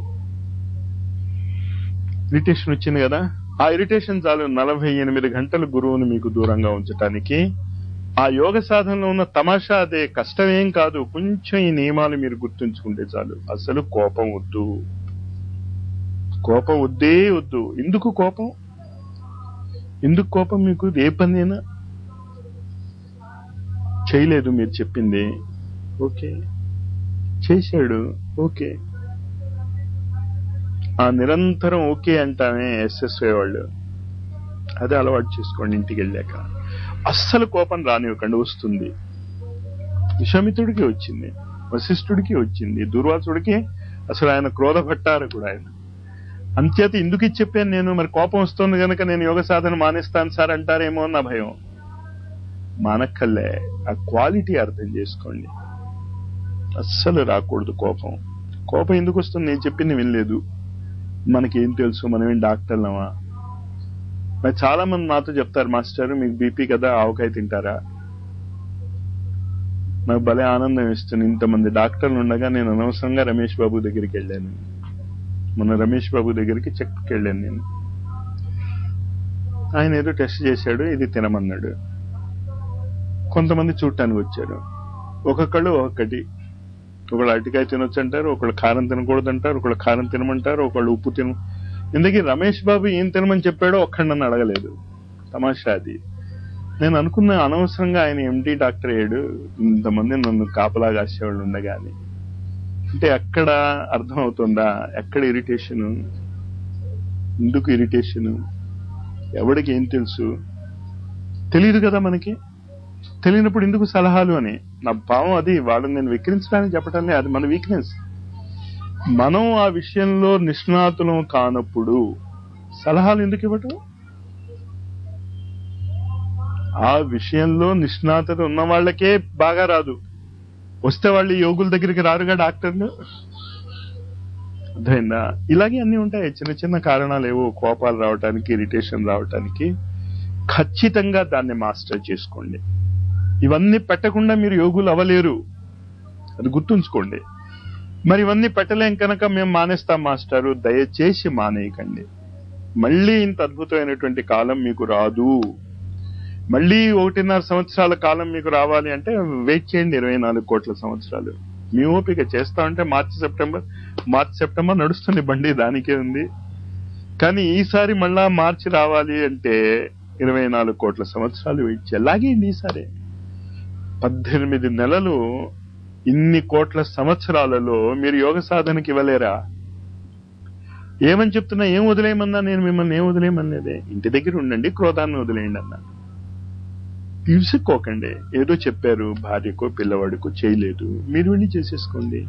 ఇరిటేషన్ వచ్చింది కదా ఆ ఇరిటేషన్ చాలు నలభై ఎనిమిది గంటలు గురువుని మీకు దూరంగా ఉంచటానికి ఆ యోగ సాధనలో ఉన్న తమాషా అదే కష్టమేం కాదు కొంచెం ఈ నియమాలు మీరు గుర్తుంచుకుంటే చాలు అసలు కోపం వద్దు కోపం వద్దే వద్దు ఎందుకు కోపం ఎందుకు కోపం మీకు ఏ పని అయినా చేయలేదు మీరు చెప్పింది ఓకే చేశాడు ఓకే ఆ నిరంతరం ఓకే అంటానే ఎస్ఎస్ఏ వాళ్ళు అదే అలవాటు చేసుకోండి ఇంటికి వెళ్ళాక అస్సలు కోపం రానివ్వకండి వస్తుంది విశ్వామిత్రుడికి వచ్చింది వశిష్ఠుడికి వచ్చింది దుర్వాసుడికి అసలు ఆయన క్రోధ భట్టారు కూడా ఆయన అంచేత ఎందుకు ఇది చెప్పాను నేను మరి కోపం వస్తుంది కనుక నేను యోగ సాధన మానేస్తాను సార్ అంటారేమో అన్న భయం మానక్కర్లే ఆ క్వాలిటీ అర్థం చేసుకోండి అస్సలు రాకూడదు కోపం కోపం ఎందుకు వస్తుంది నేను చెప్పింది వినలేదు మనకేం తెలుసు మనం ఏం డాక్టర్లమా మరి చాలా మంది నాతో చెప్తారు మాస్టర్ మీకు బీపీ కదా ఆవకాయ తింటారా నాకు భలే ఆనందం ఇస్తుంది ఇంతమంది డాక్టర్లు ఉండగా నేను అనవసరంగా రమేష్ బాబు దగ్గరికి వెళ్ళాను మొన్న రమేష్ బాబు దగ్గరికి చెక్కి వెళ్ళాను నేను ఆయన ఏదో టెస్ట్ చేశాడు ఇది తినమన్నాడు కొంతమంది చూడటానికి వచ్చారు ఒక్కొక్కళ్ళు ఒక్కొక్కటి ఒకళ్ళు అరటికాయ తినొచ్చు అంటారు ఒకళ్ళు కారం తినకూడదు అంటారు ఒకళ్ళు కారం తినమంటారు ఒకళ్ళు ఉప్పు తిన ఇందుకే రమేష్ బాబు ఏం తినమని చెప్పాడో ఒక్కడు నన్ను అడగలేదు తమాషా అది నేను అనుకున్న అనవసరంగా ఆయన ఎండి డాక్టర్ అయ్యాడు ఇంతమంది నన్ను కాపలా కాసేవాళ్ళు ఉండగాని అంటే ఎక్కడ అర్థం అవుతుందా ఎక్కడ ఇరిటేషన్ ఎందుకు ఇరిటేషన్ ఎవడికి ఏం తెలుసు తెలియదు కదా మనకి తెలియనప్పుడు ఎందుకు సలహాలు అని నా భావం అది వాళ్ళని నేను విక్రించడానికి చెప్పటం అది మన వీక్నెస్ మనం ఆ విషయంలో నిష్ణాతులం కానప్పుడు సలహాలు ఎందుకు ఇవ్వటం ఆ విషయంలో నిష్ణాతత ఉన్న వాళ్ళకే బాగా రాదు వస్తే వాళ్ళు యోగుల దగ్గరికి రారుగా డాక్టర్లు అర్థమైందా ఇలాగే అన్ని ఉంటాయి చిన్న చిన్న కారణాలు ఏవో కోపాలు రావటానికి ఇరిటేషన్ రావటానికి ఖచ్చితంగా దాన్ని మాస్టర్ చేసుకోండి ఇవన్నీ పెట్టకుండా మీరు యోగులు అవ్వలేరు అది గుర్తుంచుకోండి మరి ఇవన్నీ పెట్టలేం కనుక మేము మానేస్తాం మాస్టారు దయచేసి మానేయకండి మళ్ళీ ఇంత అద్భుతమైనటువంటి కాలం మీకు రాదు మళ్ళీ ఒకటిన్నర సంవత్సరాల కాలం మీకు రావాలి అంటే వెయిట్ చేయండి ఇరవై నాలుగు కోట్ల సంవత్సరాలు మీ ఓపిక చేస్తా ఉంటే మార్చి సెప్టెంబర్ మార్చి సెప్టెంబర్ నడుస్తుంది బండి దానికే ఉంది కానీ ఈసారి మళ్ళా మార్చి రావాలి అంటే ఇరవై నాలుగు కోట్ల సంవత్సరాలు వెయిట్ చేయాలి లాగేయండి ఈసారి పద్దెనిమిది నెలలు ఇన్ని కోట్ల సంవత్సరాలలో మీరు యోగ సాధనకి ఇవ్వలేరా ఏమని చెప్తున్నా ఏం వదిలేయమన్నా నేను మిమ్మల్ని ఏం వదిలేయమనలేదే ఇంటి దగ్గర ఉండండి క్రోధాన్ని వదిలేయండి అన్నా విసుక్కోకండి ఏదో చెప్పారు భార్యకో పిల్లవాడికో చేయలేదు మీరు వెళ్ళి చేసేసుకోండి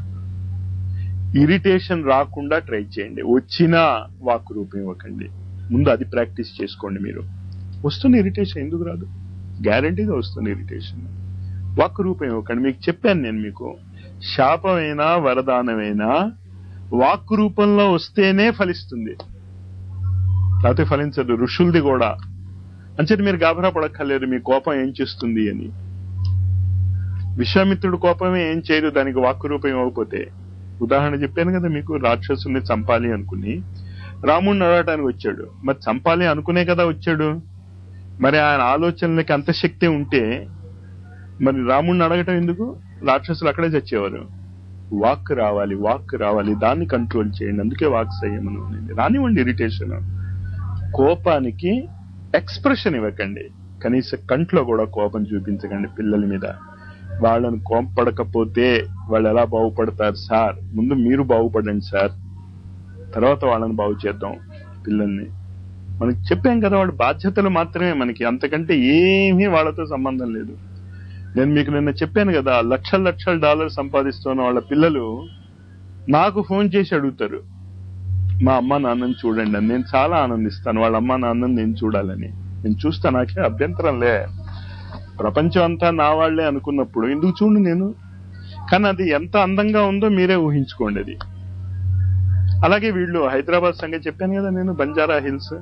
ఇరిటేషన్ రాకుండా ట్రై చేయండి వచ్చినా వాక్ రూపం ఇవ్వకండి ముందు అది ప్రాక్టీస్ చేసుకోండి మీరు వస్తుంది ఇరిటేషన్ ఎందుకు రాదు గ్యారంటీగా వస్తుంది ఇరిటేషన్ వాక్ రూపం ఇవ్వకండి మీకు చెప్పాను నేను మీకు శాపమైనా వరదానమైనా వాక్ రూపంలో వస్తేనే ఫలిస్తుంది లేకపోతే ఫలించదు ఋషులది కూడా అంచేది మీరు గాబరా పడక్కర్లేదు మీ కోపం ఏం చేస్తుంది అని విశ్వామిత్రుడు కోపమే ఏం చేయదు దానికి వాక్కు రూపం ఇవ్వకపోతే ఉదాహరణ చెప్పాను కదా మీకు రాక్షసుల్ని చంపాలి అనుకుని రాముడిని అడగటానికి వచ్చాడు మరి చంపాలి అనుకునే కదా వచ్చాడు మరి ఆయన ఆలోచనలకి అంత శక్తి ఉంటే మరి రాముడిని అడగటం ఎందుకు రాక్షసులు అక్కడే చచ్చేవారు వాక్ రావాలి వాక్ రావాలి దాన్ని కంట్రోల్ చేయండి అందుకే వాక్ సంయమనం అనేది రానివ్వండి ఇరిటేషన్ కోపానికి ఎక్స్ప్రెషన్ ఇవ్వకండి కనీసం కంట్లో కూడా కోపం చూపించకండి పిల్లల మీద వాళ్ళని కోపడకపోతే వాళ్ళు ఎలా బాగుపడతారు సార్ ముందు మీరు బాగుపడండి సార్ తర్వాత వాళ్ళని బాగు చేద్దాం పిల్లల్ని మనకి చెప్పాం కదా వాళ్ళ బాధ్యతలు మాత్రమే మనకి అంతకంటే ఏమీ వాళ్ళతో సంబంధం లేదు నేను మీకు నిన్న చెప్పాను కదా లక్షల లక్షల డాలర్ సంపాదిస్తున్న వాళ్ళ పిల్లలు నాకు ఫోన్ చేసి అడుగుతారు మా అమ్మ నాన్నని చూడండి అని నేను చాలా ఆనందిస్తాను వాళ్ళ అమ్మ నాన్నని నేను చూడాలని నేను చూస్తా నాకే అభ్యంతరం లే ప్రపంచం అంతా నా వాళ్లే అనుకున్నప్పుడు ఎందుకు చూడు నేను కానీ అది ఎంత అందంగా ఉందో మీరే ఊహించుకోండి అది అలాగే వీళ్ళు హైదరాబాద్ సంగతి చెప్పాను కదా నేను బంజారా హిల్స్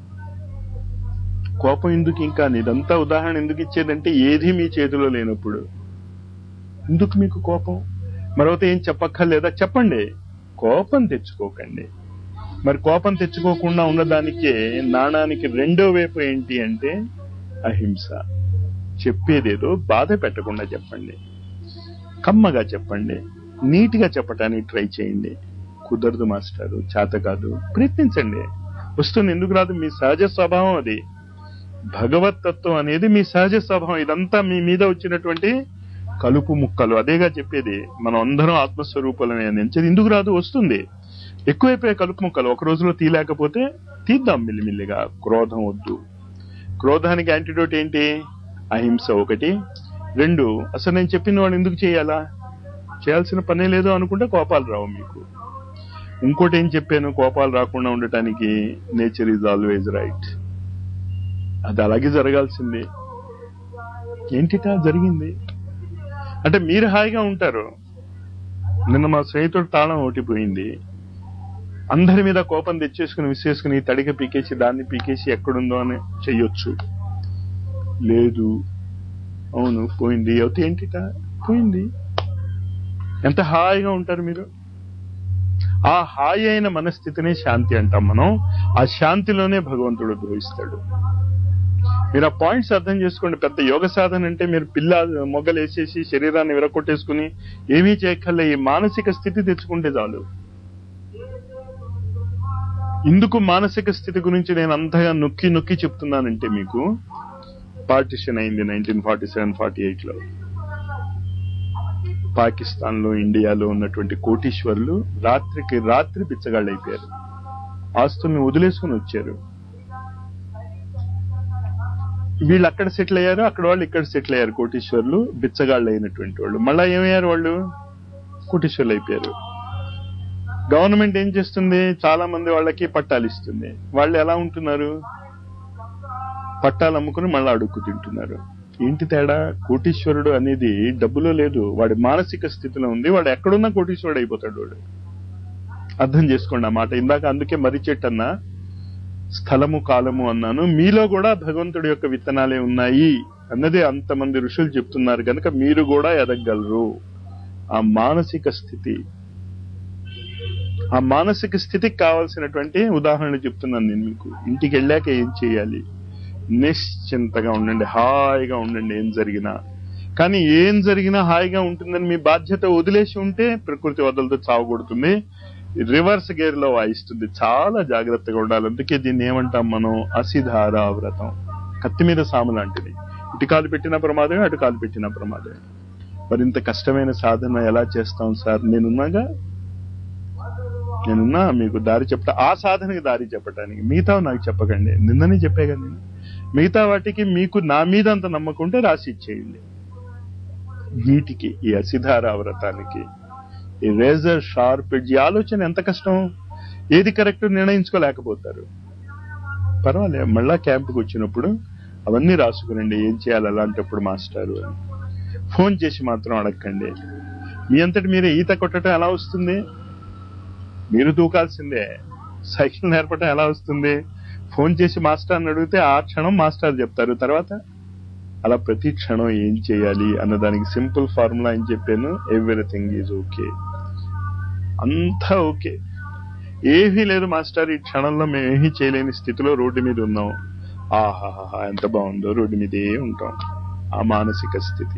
కోపం ఎందుకు ఇంకా ఇదంతా ఉదాహరణ ఎందుకు ఇచ్చేదంటే ఏది మీ చేతిలో లేనప్పుడు ఎందుకు మీకు కోపం మరొకటి ఏం చెప్పక్కర్లేదా చెప్పండి కోపం తెచ్చుకోకండి మరి కోపం తెచ్చుకోకుండా ఉన్నదానికే నాణానికి రెండో వైపు ఏంటి అంటే అహింస చెప్పేదేదో బాధ పెట్టకుండా చెప్పండి కమ్మగా చెప్పండి నీట్గా చెప్పటానికి ట్రై చేయండి కుదరదు మాస్టారు చేత కాదు ప్రయత్నించండి వస్తుంది ఎందుకు రాదు మీ సహజ స్వభావం అది భగవత్ తత్వం అనేది మీ సహజ స్వభావం ఇదంతా మీ మీద వచ్చినటువంటి కలుపు ముక్కలు అదేగా చెప్పేది మనం అందరం ఆత్మస్వరూపాలమే అని ఎందుకు రాదు వస్తుంది ఎక్కువైపోయే కలుపు ముక్కలు ఒక రోజులో తీయలేకపోతే తీద్దాం మిల్లిమిల్లిగా క్రోధం వద్దు క్రోధానికి యాంటీడోట్ ఏంటి అహింస ఒకటి రెండు అసలు నేను చెప్పిన వాడు ఎందుకు చేయాలా చేయాల్సిన పనే లేదు అనుకుంటే కోపాలు రావు మీకు ఇంకోటి ఏం చెప్పాను కోపాలు రాకుండా ఉండటానికి నేచర్ ఈజ్ ఆల్వేజ్ రైట్ అది అలాగే జరగాల్సిందే ఏంటిటా జరిగింది అంటే మీరు హాయిగా ఉంటారు నిన్న మా స్నేహితుడు తాళం ఓటిపోయింది అందరి మీద కోపం తెచ్చేసుకుని విసేసుకుని తడిక పీకేసి దాన్ని పీకేసి ఎక్కడుందో అని చెయ్యొచ్చు లేదు అవును పోయింది అవుతే ఏంటిట పోయింది ఎంత హాయిగా ఉంటారు మీరు ఆ హాయి అయిన మనస్థితినే శాంతి అంటాం మనం ఆ శాంతిలోనే భగవంతుడు గ్రహిస్తాడు మీరు ఆ పాయింట్స్ అర్థం చేసుకోండి పెద్ద యోగ సాధన అంటే మీరు పిల్ల మొగ్గలు వేసేసి శరీరాన్ని విరగొట్టేసుకుని ఏమీ చేయక్కర్లే ఈ మానసిక స్థితి తెచ్చుకుంటే చాలు ఇందుకు మానసిక స్థితి గురించి నేను అంతగా నొక్కి నొక్కి చెప్తున్నానంటే మీకు పార్టిషన్ అయింది nineteen forty seven forty eight లో పాకిస్తాన్ లో ఇండియాలో ఉన్నటువంటి కోటీశ్వరులు రాత్రికి రాత్రి బిచ్చగాళ్ళు అయిపోయారు ఆస్తుల్ని వదిలేసుకుని వచ్చారు వీళ్ళు అక్కడ సెటిల్ అయ్యారు అక్కడ వాళ్ళు ఇక్కడ సెటిల్ అయ్యారు కోటీశ్వర్లు బిచ్చగాళ్ళు అయినటువంటి వాళ్ళు మళ్ళా ఏమయ్యారు వాళ్ళు కోటీశ్వర్లు అయిపోయారు గవర్నమెంట్ ఏం చేస్తుంది చాలా మంది వాళ్ళకి పట్టాలు ఇస్తుంది వాళ్ళు ఎలా ఉంటున్నారు పట్టాలు అమ్ముకుని మళ్ళీ అడుక్కు తింటున్నారు ఏంటి తేడా కోటీశ్వరుడు అనేది డబ్బులో లేదు వాడి మానసిక స్థితిలో ఉంది వాడు ఎక్కడున్నా కోటీశ్వరుడు అయిపోతాడు వాడు అర్థం చేసుకోండి ఆ మాట ఇందాక అందుకే మర్రి చెట్టు అన్నా స్థలము కాలము అన్నాను మీలో కూడా భగవంతుడి యొక్క విత్తనాలే ఉన్నాయి అన్నదే అంతమంది ఋషులు చెప్తున్నారు కనుక మీరు కూడా ఎదగలరు ఆ మానసిక స్థితి ఆ మానసిక స్థితికి కావాల్సినటువంటి ఉదాహరణలు చెప్తున్నాను నేను మీకు ఇంటికి వెళ్ళాక ఏం చేయాలి నిశ్చింతగా ఉండండి హాయిగా ఉండండి ఏం జరిగినా కానీ ఏం జరిగినా హాయిగా ఉంటుందని మీ బాధ్యత వదిలేసి ఉంటే ప్రకృతి వదలతో చావగొడుతుంది రివర్స్ గేర్ లో వాయిస్తుంది చాలా జాగ్రత్తగా ఉండాలి అందుకే దీన్ని ఏమంటాం మనం అసిధారా వ్రతం కత్తి మీద సాము లాంటిది ఇటు కాలు పెట్టిన ప్రమాదమే అటు కాలు పెట్టిన ప్రమాదమే మరింత కష్టమైన సాధన ఎలా చేస్తాం సార్ నేనున్నాగా నేనున్నా మీకు దారి చెప్పట ఆ సాధనకి దారి చెప్పటానికి మిగతా నాకు చెప్పకండి నిన్ననే చెప్పాగా నేను మిగతా వాటికి మీకు నా మీద అంత నమ్మకం ఉంటే రాసి ఇచ్చేయండి వీటికి ఈ అసిధారా వ్రతానికి ఈ రేజర్ షార్ప్ ఎడ్జ్ ఈ ఆలోచన ఎంత కష్టం ఏది కరెక్ట్ నిర్ణయించుకోలేకపోతారు పర్వాలేదు మళ్ళా క్యాంపుకి వచ్చినప్పుడు అవన్నీ రాసుకురండి ఏం చేయాలి అలాంటప్పుడు మాస్టారు అని ఫోన్ చేసి మాత్రం అడగండి మీ అంతటి మీరే ఈత కొట్టడం ఎలా వస్తుంది మీరు దూకాల్సిందే సైకిల్ నేర్పడం ఎలా వస్తుంది ఫోన్ చేసి మాస్టర్ని అడిగితే ఆ క్షణం మాస్టర్ చెప్తారు తర్వాత అలా ప్రతి క్షణం ఏం చేయాలి అన్నదానికి సింపుల్ ఫార్ములా అని చెప్పాను ఎవ్రీథింగ్ ఈజ్ ఓకే అంతా ఓకే ఏమీ లేదు మాస్టర్ ఈ క్షణంలో మేము ఏమీ చేయలేని స్థితిలో రోడ్డు మీద ఉన్నాం ఆహాహా ఎంత బాగుందో రోడ్డు మీదే ఉంటాం ఆ మానసిక స్థితి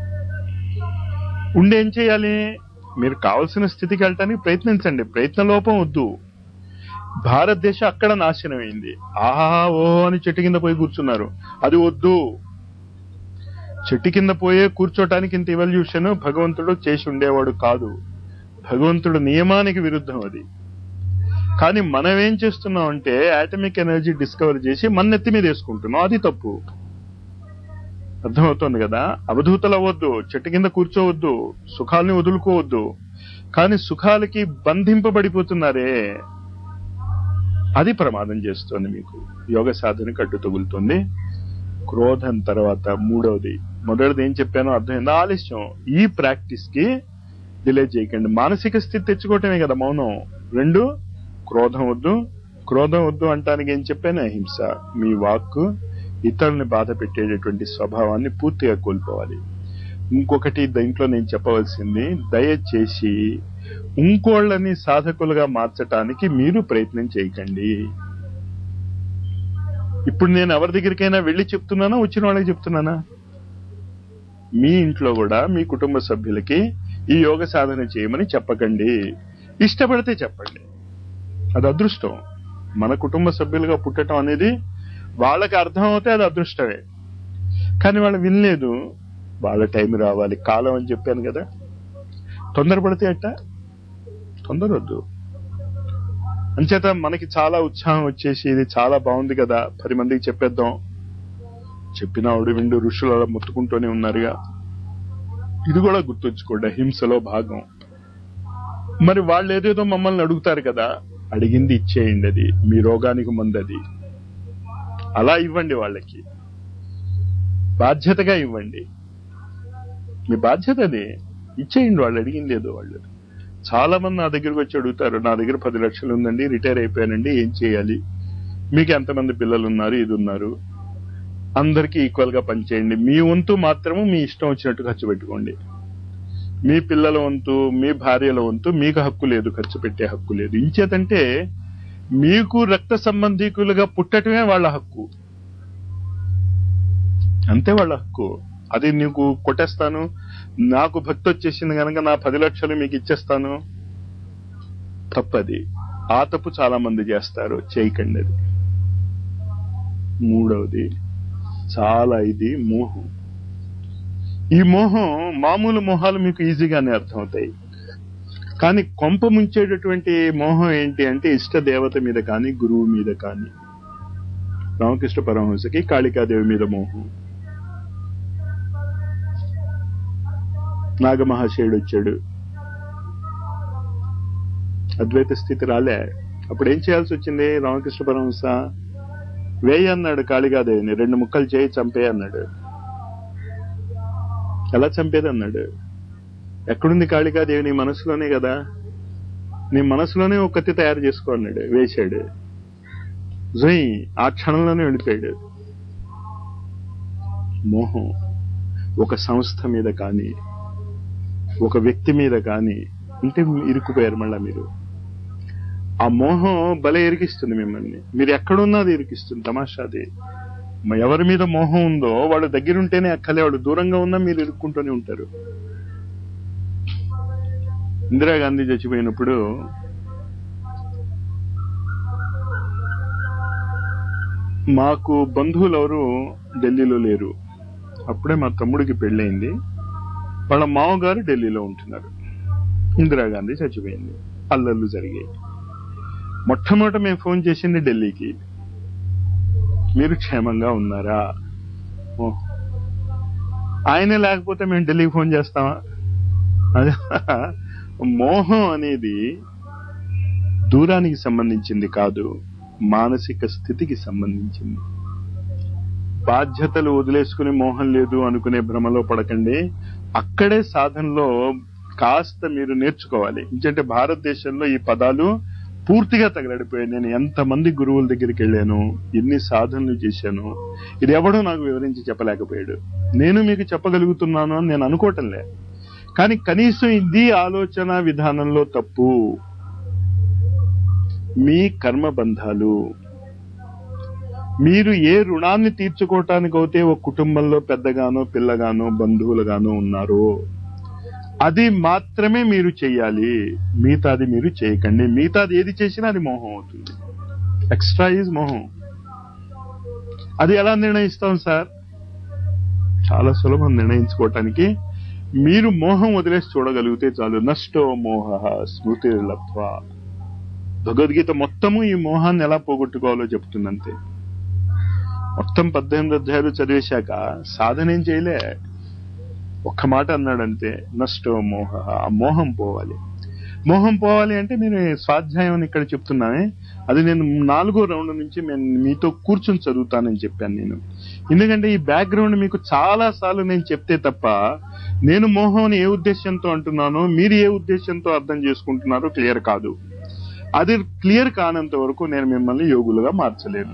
ఉండి ఏం చేయాలి మీరు కావలసిన స్థితికి వెళ్ళటానికి ప్రయత్నించండి ప్రయత్న లోపం వద్దు భారతదేశం అక్కడ నాశనం అయింది ఆహా ఓ అని చెట్టు కింద పోయి కూర్చున్నారు అది వద్దు చెట్టు కింద పోయే కూర్చోటానికి ఇంత ఇవల్యూషన్ భగవంతుడు చేసి ఉండేవాడు కాదు భగవంతుడు నియమానికి విరుద్ధం అది కానీ మనం ఏం చేస్తున్నాం అంటే ఆటమిక్ ఎనర్జీ డిస్కవర్ చేసి మన నెత్తి మీద వేసుకుంటున్నాం అది తప్పు అర్థమవుతోంది కదా అవధూతలు అవ్వద్దు చెట్టు కింద కూర్చోవద్దు సుఖాల్ని వదులుకోవద్దు కానీ సుఖాలకి బంధింపబడిపోతున్నారే అది ప్రమాదం చేస్తోంది మీకు యోగ సాధనకు అడ్డు తగులుతుంది క్రోధం తర్వాత మూడవది మొదటిది ఏం చెప్పానో అర్థమైంది ఆలస్యం ఈ ప్రాక్టీస్ కి డిలే చేయకండి మానసిక స్థితి తెచ్చుకోవటమే కదా మౌనం రెండు క్రోధం వద్దు క్రోధం వద్దు అంటానికి ఏం చెప్పాను అహింస మీ వాక్కు ఇతరుల్ని బాధ పెట్టేటటువంటి స్వభావాన్ని పూర్తిగా కోల్పోవాలి ఇంకొకటి దీంట్లో నేను చెప్పవలసింది దయచేసి ఇంకోళ్ళని సాధకులుగా మార్చటానికి మీరు ప్రయత్నం చేయకండి ఇప్పుడు నేను ఎవరి దగ్గరికైనా వెళ్ళి చెప్తున్నానా వచ్చిన వాళ్ళకి చెప్తున్నానా మీ ఇంట్లో కూడా మీ కుటుంబ సభ్యులకి ఈ యోగ సాధన చేయమని చెప్పకండి ఇష్టపడితే చెప్పండి అది అదృష్టం మన కుటుంబ సభ్యులుగా పుట్టడం అనేది వాళ్ళకి అర్థం అవుతే అది అదృష్టమే కానీ వాళ్ళు వినలేదు వాళ్ళ టైం రావాలి కాలం అని చెప్పాను కదా తొందరపడితే అట్ట తొందరవద్దు అంచేత మనకి చాలా ఉత్సాహం వచ్చేసి ఇది చాలా బాగుంది కదా పది మందికి చెప్పేద్దాం చెప్పిన ఆవిడ విండు ఋషులు అలా ముట్టుకుంటూనే ఉన్నారుగా ఇది కూడా గుర్తుంచుకోండి హింసలో భాగం మరి వాళ్ళు ఏదేదో మమ్మల్ని అడుగుతారు కదా అడిగింది ఇచ్చేయండి అది మీ రోగానికి మందది అలా ఇవ్వండి వాళ్ళకి బాధ్యతగా ఇవ్వండి మీ బాధ్యత అది ఇచ్చేయండి వాళ్ళు అడిగింది ఏదో వాళ్ళు చాలా మంది నా దగ్గరకు వచ్చి అడుగుతారు నా దగ్గర పది లక్షలు ఉందండి రిటైర్ అయిపోయానండి ఏం చేయాలి మీకు ఎంతమంది పిల్లలు ఉన్నారు ఇది ఉన్నారు అందరికీ ఈక్వల్ గా పనిచేయండి మీ వంతు మాత్రము మీ ఇష్టం వచ్చినట్టు ఖర్చు పెట్టుకోండి మీ పిల్లల వంతు మీ భార్యల వంతు మీకు హక్కు లేదు ఖర్చు పెట్టే హక్కు లేదు ఇంచేతంటే మీకు రక్త సంబంధీకులుగా పుట్టటమే వాళ్ళ హక్కు అంతే వాళ్ళ హక్కు అది నీకు కొట్టేస్తాను నాకు భక్తి వచ్చేసింది కనుక నా పది లక్షలు మీకు ఇచ్చేస్తాను తప్పది ఆ తప్పు చాలా మంది చేస్తారు చేయకండి అది మూడవది చాలా ఇది మోహం ఈ మోహం మామూలు మోహాలు మీకు ఈజీగానే అర్థమవుతాయి కానీ కొంప ముంచేటటువంటి మోహం ఏంటి అంటే ఇష్ట దేవత మీద కానీ గురువు మీద కానీ రామకృష్ణ పరమహంసకి కాళికాదేవి మీద మోహం నాగమహాశయుడు వచ్చాడు అద్వైత స్థితి రాలే అప్పుడు ఏం చేయాల్సి వచ్చింది రామకృష్ణ పరమహంస వేయి అన్నాడు కాళికాదేవిని రెండు ముక్కలు చేయి చంపే అన్నాడు ఎలా చంపేది అన్నాడు ఎక్కడుంది కాళికాదేవి నీ మనసులోనే కదా నీ మనసులోనే ఒక కత్తి తయారు చేసుకో అన్నాడు వేశాడు జై ఆ క్షణంలోనే వెళ్ళిపోయాడు మోహం ఒక సంస్థ మీద కానీ ఒక వ్యక్తి మీద కానీ ఉంటే ఇరుక్కుపోయారు మళ్ళా మీరు ఆ మోహం భలే ఇరికిస్తుంది మిమ్మల్ని మీరు ఎక్కడున్నా అది ఇరికిస్తుంది తమాషాది మ- ఎవరి మీద మోహం ఉందో వాడు దగ్గరుంటేనే అక్కలే వాడు దూరంగా ఉన్నా మీరు ఇరుక్కుంటూనే ఉంటారు ఇందిరాగాంధీ చచ్చిపోయినప్పుడు మాకు బంధువులు ఎవరు ఢిల్లీలో లేరు అప్పుడే మా తమ్ముడికి పెళ్ళయింది వాళ్ళ మామగారు ఢిల్లీలో ఉంటున్నారు ఇందిరాగాంధీ చచ్చిపోయింది అల్లర్లు జరిగాయి మొట్టమొదట మేము ఫోన్ చేసింది ఢిల్లీకి మీరు క్షేమంగా ఉన్నారా ఓ. ఆయనే లేకపోతే మేము ఢిల్లీకి ఫోన్ చేస్తామా అదే మోహం అనేది దూరానికి సంబంధించింది కాదు మానసిక స్థితికి సంబంధించింది బాధ్యతలు వదిలేసుకుని మోహం లేదు అనుకునే భ్రమలో పడకండి అక్కడే సాధనలో కాస్త మీరు నేర్చుకోవాలి ఎందుకంటే భారతదేశంలో ఈ పదాలు పూర్తిగా తగలడిపోయాయి నేను ఎంతమంది గురువుల దగ్గరికి వెళ్ళాను ఎన్ని సాధనలు చేశాను ఇది ఎవడో నాకు వివరించి చెప్పలేకపోయాడు నేను మీకు చెప్పగలుగుతున్నాను అని నేను అనుకోవటంలే కానీ కనీసం ఇది ఆలోచన విధానంలో తప్పు మీ కర్మ బంధాలు మీరు ఏ రుణాన్ని తీర్చుకోవటానికి అయితే ఒక కుటుంబంలో పెద్దగానో పిల్లగానో బంధువులుగానో ఉన్నారో అది మాత్రమే మీరు చెయ్యాలి మిగతాది మీరు చేయకండి మిగతాది ఏది చేసినా అది మోహం అవుతుంది ఎక్స్ట్రా ఈజ్ మోహం అది ఎలా నిర్ణయిస్తాం సార్ చాలా సులభం నిర్ణయించుకోవటానికి మీరు మోహం వదిలేసి చూడగలిగితే చాలు నష్టో మోహ స్మృతి లబ్ధ్వ భగవద్గీత మొత్తము ఈ మోహాన్ని ఎలా పోగొట్టుకోవాలో చెప్తుందంతే మొత్తం పద్దెనిమిది అధ్యాయులు చదివేశాక సాధన ఏం చేయలే ఒక్క మాట అన్నాడంతే నష్టో మోహ ఆ మోహం పోవాలి మోహం పోవాలి అంటే నేను స్వాధ్యాయం అని ఇక్కడ చెప్తున్నానే అది నేను నాలుగో రౌండ్ నుంచి నేను మీతో కూర్చొని చదువుతానని చెప్పాను నేను ఎందుకంటే ఈ బ్యాక్గ్రౌండ్ మీకు చాలా సార్లు నేను చెప్తే తప్ప నేను మోహం అని ఏ ఉద్దేశంతో అంటున్నానో మీరు ఏ ఉద్దేశంతో అర్థం చేసుకుంటున్నారో క్లియర్ కాదు అది క్లియర్ కానంత వరకు నేను మిమ్మల్ని యోగులుగా మార్చలేను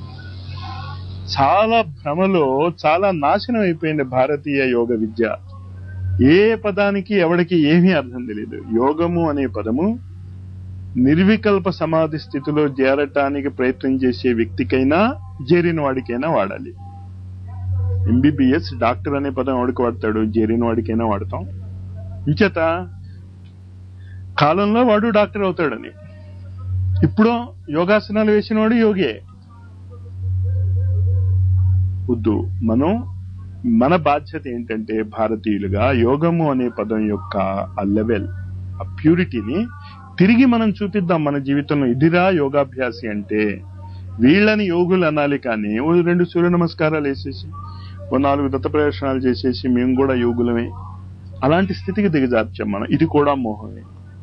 చాలా భ్రమలో చాలా నాశనం అయిపోయింది భారతీయ యోగ విద్య ఏ పదానికి ఎవడికి ఏమీ అర్థం తెలియదు యోగము అనే పదము నిర్వికల్ప సమాధి స్థితిలో చేరటానికి ప్రయత్నం చేసే వ్యక్తికైనా చేరిన వాడికైనా వాడాలి ఎంబీబీఎస్ డాక్టర్ అనే పదం ఎవడికి వాడతాడు చేరిన వాడికైనా వాడతాం ఇంచేత కాలంలో వాడు డాక్టర్ అవుతాడని ఇప్పుడు యోగాసనాలు వేసిన వాడు యోగే వద్దు మనం మన బాధ్యత ఏంటంటే భారతీయులుగా యోగము అనే పదం యొక్క ఆ లెవెల్ ఆ ప్యూరిటీని తిరిగి మనం చూపిద్దాం మన జీవితంలో ఇదిరా యోగాభ్యాసి అంటే వీళ్ళని యోగులు అనాలి కానీ ఓ రెండు సూర్య నమస్కారాలు వేసేసి ఓ నాలుగు దత్త ప్రదర్శనాలు చేసేసి మేము కూడా యోగులమే అలాంటి స్థితికి దిగజార్చాం మనం ఇది కూడా మోహమే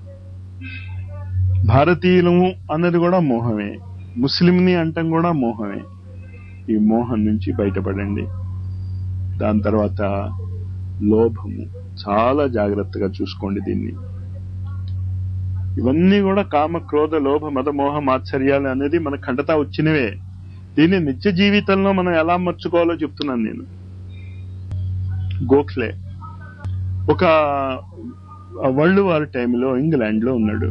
భారతీయులము అన్నది కూడా మోహమే ముస్లింని అంటం కూడా మోహమే ఈ మోహం నుంచి బయటపడండి దాని తర్వాత లోభము చాలా జాగ్రత్తగా చూసుకోండి దీన్ని ఇవన్నీ కూడా కామ క్రోధ లోభ మద మోహ మాత్సర్యాలు అనేది మన ఖండతా వచ్చినవే దీన్ని నిత్య జీవితంలో మనం ఎలా మర్చుకోవాలో చెప్తున్నాను నేను గోఖలే ఒక వరల్డ్ వార్ టైంలో ఇంగ్లాండ్ లో ఉన్నాడు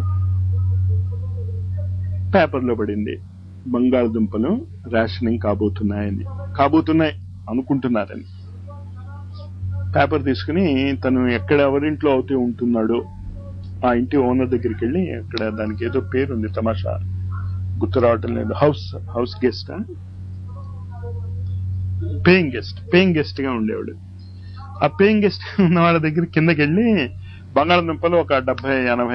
పేపర్లో పడింది బంగాళదుంపలు రేషనింగ్ కాబోతున్నాయని కాబోతున్నాయి అనుకుంటున్నారని పేపర్ తీసుకుని తను ఎక్కడ ఎవరింట్లో అవుతే ఉంటున్నాడో ఆ ఇంటి ఓనర్ దగ్గరికి వెళ్ళి అక్కడ దానికి ఏదో పేరు ఉంది తమాషా గుర్తు రావటం లేదు house house guest paying guest paying guest గా ఉండేవాడు ఆ పేయింగ్ గెస్ట్ ఉన్న వాళ్ళ దగ్గర కిందకి వెళ్ళి బంగాళదుంపలు ఒక డెబ్బై ఎనభై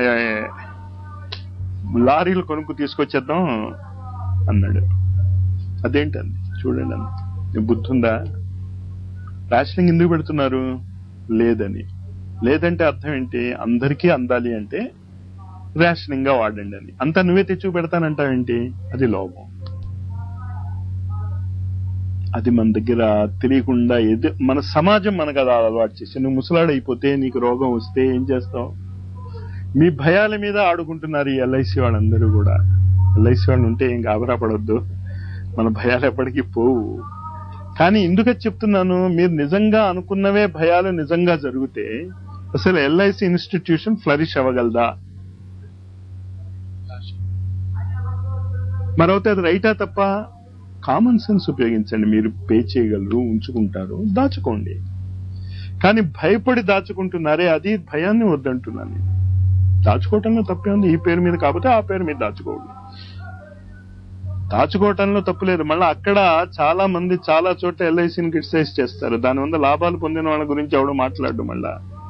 లారీలు కొనుక్కు తీసుకొచ్చేద్దాం అన్నాడు అదేంటండి చూడండి అన్న నీ బుద్ధి ఉందా రేషనింగ్ ఎందుకు పెడుతున్నారు లేదని లేదంటే అర్థం ఏంటి అందరికీ అందాలి అంటే రేషనింగ్ గా వాడండి అని అంతా నువ్వే తెచ్చి పెడతానంటావేంటి అది లోపం అది మన దగ్గర తెలియకుండా ఎదు మన సమాజం మనకు అది అలవాటు చేసి నువ్వు ముసలాడైపోతే నీకు రోగం వస్తే ఏం చేస్తావు మీ భయాల మీద ఆడుకుంటున్నారు ఈ ఎల్ఐసి వాళ్ళందరూ కూడా ఎల్ఐసి వాళ్ళు ఉంటే ఏం గాబరా పడొద్దు మన భయాలు ఎప్పటికీ పోవు కానీ ఎందుకని చెప్తున్నాను మీరు నిజంగా అనుకున్నవే భయాలు నిజంగా జరిగితే అసలు ఎల్ఐసి ఇన్స్టిట్యూషన్ ఫ్లరిష్ అవ్వగలదా మరొకటి అది రైటా తప్ప కామన్ సెన్స్ ఉపయోగించండి మీరు పే చేయగలరు ఉంచుకుంటారు దాచుకోండి కానీ భయపడి దాచుకుంటున్నారే అది భయాన్ని వద్దంటున్నాను నేను. దాచుకోవటంలో తప్పే ఉంది ఈ పేరు మీద కాకపోతే ఆ పేరు మీద దాచుకోండి దాచుకోవటంలో తప్పులేదు మళ్ళీ అక్కడ చాలా మంది చాలా చోట్ల ఎల్ఐసిని క్రిటిసైజ్ చేస్తారు దాని వల్ల లాభాలు పొందిన వాళ్ళ గురించి ఎవడు మాట్లాడు మళ్ళా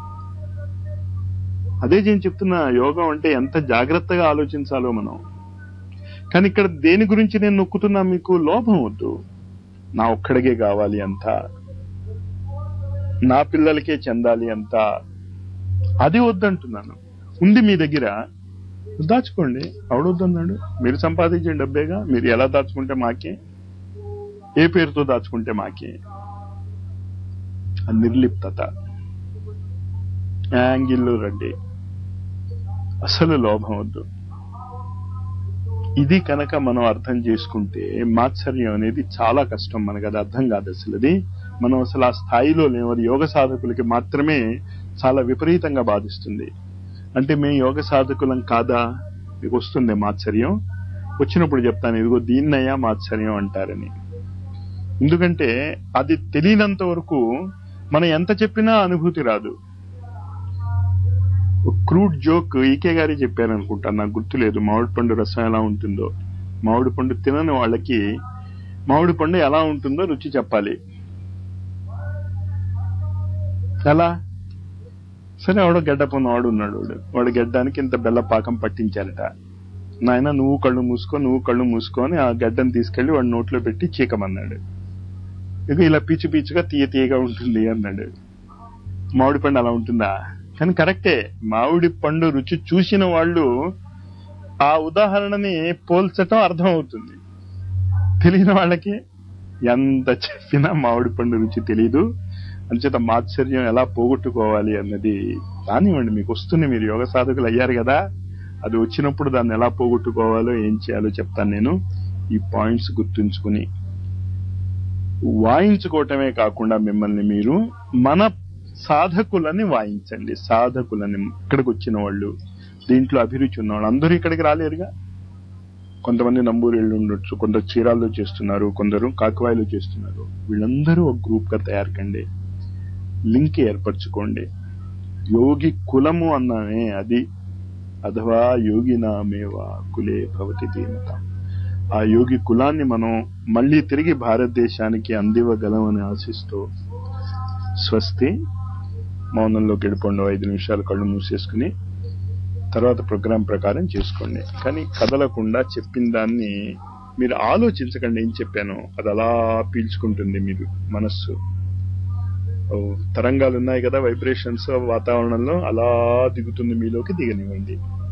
అదే నేను చెప్తున్నా యోగం అంటే ఎంత జాగ్రత్తగా ఆలోచించాలో మనం కానీ ఇక్కడ దేని గురించి నేను నొక్కుతున్నా మీకు లోభం వద్దు నా ఒక్కడికే కావాలి అంత నా పిల్లలకే చెందాలి అంత అది వద్దంటున్నాను ఉంది మీ దగ్గర దాచుకోండి అవడొద్దన్నాడు మీరు సంపాదించే డబ్బేగా మీరు ఎలా దాచుకుంటే మాకే ఏ పేరుతో దాచుకుంటే మాకే ఆ నిర్లిప్తత యాంగిల్లో రండి అసలు లోభం వద్దు ఇది కనుక మనం అర్థం చేసుకుంటే మాత్సర్యం అనేది చాలా కష్టం మనకు అది అర్థం కాదు అసలు అది మనం అసలు ఆ స్థాయిలో లేవు అది యోగ సాధకులకి మాత్రమే చాలా విపరీతంగా బాధిస్తుంది అంటే మేము యోగ సాధకులం కాదా మీకు వస్తుంది మాత్సర్యం వచ్చినప్పుడు చెప్తాను ఇదిగో దీన్నయ్యా మాత్సర్యం అంటారని ఎందుకంటే అది తెలియనంత వరకు మనం ఎంత చెప్పినా అనుభూతి రాదు క్రూడ్ జోక్ ఈకే గారి చెప్పారు అనుకుంటాను నాకు గుర్తులేదు మామిడి పండు రసం ఎలా ఉంటుందో మామిడి పండు తినని వాళ్ళకి మామిడి పండు ఎలా ఉంటుందో రుచి చెప్పాలి ఎలా సరే వాడు గడ్డపోన్న వాడు ఉన్నాడు వాడు వాడు గడ్డానికి ఇంత బెల్ల పాకం పట్టించారట నాయన నువ్వు కళ్ళు మూసుకో నువ్వు కళ్ళు మూసుకొని ఆ గడ్డను తీసుకెళ్లి వాడు నోట్లో పెట్టి చీకమన్నాడు ఇక ఇలా పీచు పీచుగా తీయ తీయగా ఉంటుంది అన్నాడు మామిడి పండు అలా ఉంటుందా కానీ కరెక్టే మామిడి పండు రుచి చూసిన వాళ్ళు ఆ ఉదాహరణని పోల్చటం అర్థం అవుతుంది తెలియని వాళ్ళకి ఎంత చెప్పినా మామిడి పండు రుచి తెలీదు అంచేత మాత్సర్యం ఎలా పోగొట్టుకోవాలి అన్నది కానివ్వండి మీకు వస్తుంది మీరు యోగ సాధకులు అయ్యారు కదా అది వచ్చినప్పుడు దాన్ని ఎలా పోగొట్టుకోవాలో ఏం చేయాలో చెప్తాను నేను ఈ పాయింట్స్ గుర్తుంచుకుని వాయించుకోవటమే కాకుండా మిమ్మల్ని మీరు మన సాధకులని వాయించండి సాధకులని ఇక్కడికి వచ్చిన వాళ్ళు దీంట్లో అభిరుచి ఉన్నవాళ్ళు అందరూ ఇక్కడికి రాలేరుగా కొంతమంది నంబూరేళ్ళు ఉండొచ్చు కొందరు చీరాల్లో చేస్తున్నారు కొందరు కాకవాయిలో చేస్తున్నారు వీళ్ళందరూ ఒక గ్రూప్ గా తయారు కండి లింక్ ఏర్పరచుకోండి యోగి కులము అన్నానే అది అథవా యోగినామేవా కులే భవతి దీనత ఆ యోగి కులాన్ని మనం మళ్ళీ తిరిగి భారతదేశానికి అందివ్వగలమని ఆశిస్తూ స్వస్తి మౌనంలో గడిపండు ఐదు నిమిషాలు కళ్ళు మూసేసుకుని తర్వాత ప్రోగ్రాం ప్రకారం చేసుకోండి కానీ కదలకుండా చెప్పిన దాన్ని మీరు ఆలోచించకండి ఏం చెప్పాను అది అలా పీల్చుకుంటుంది మీరు మనస్సు ఓ, తరంగాలు ఉన్నాయి కదా వైబ్రేషన్స్ వాతావరణంలో అలా దిగుతుంది మీలోకి దిగనివ్వండి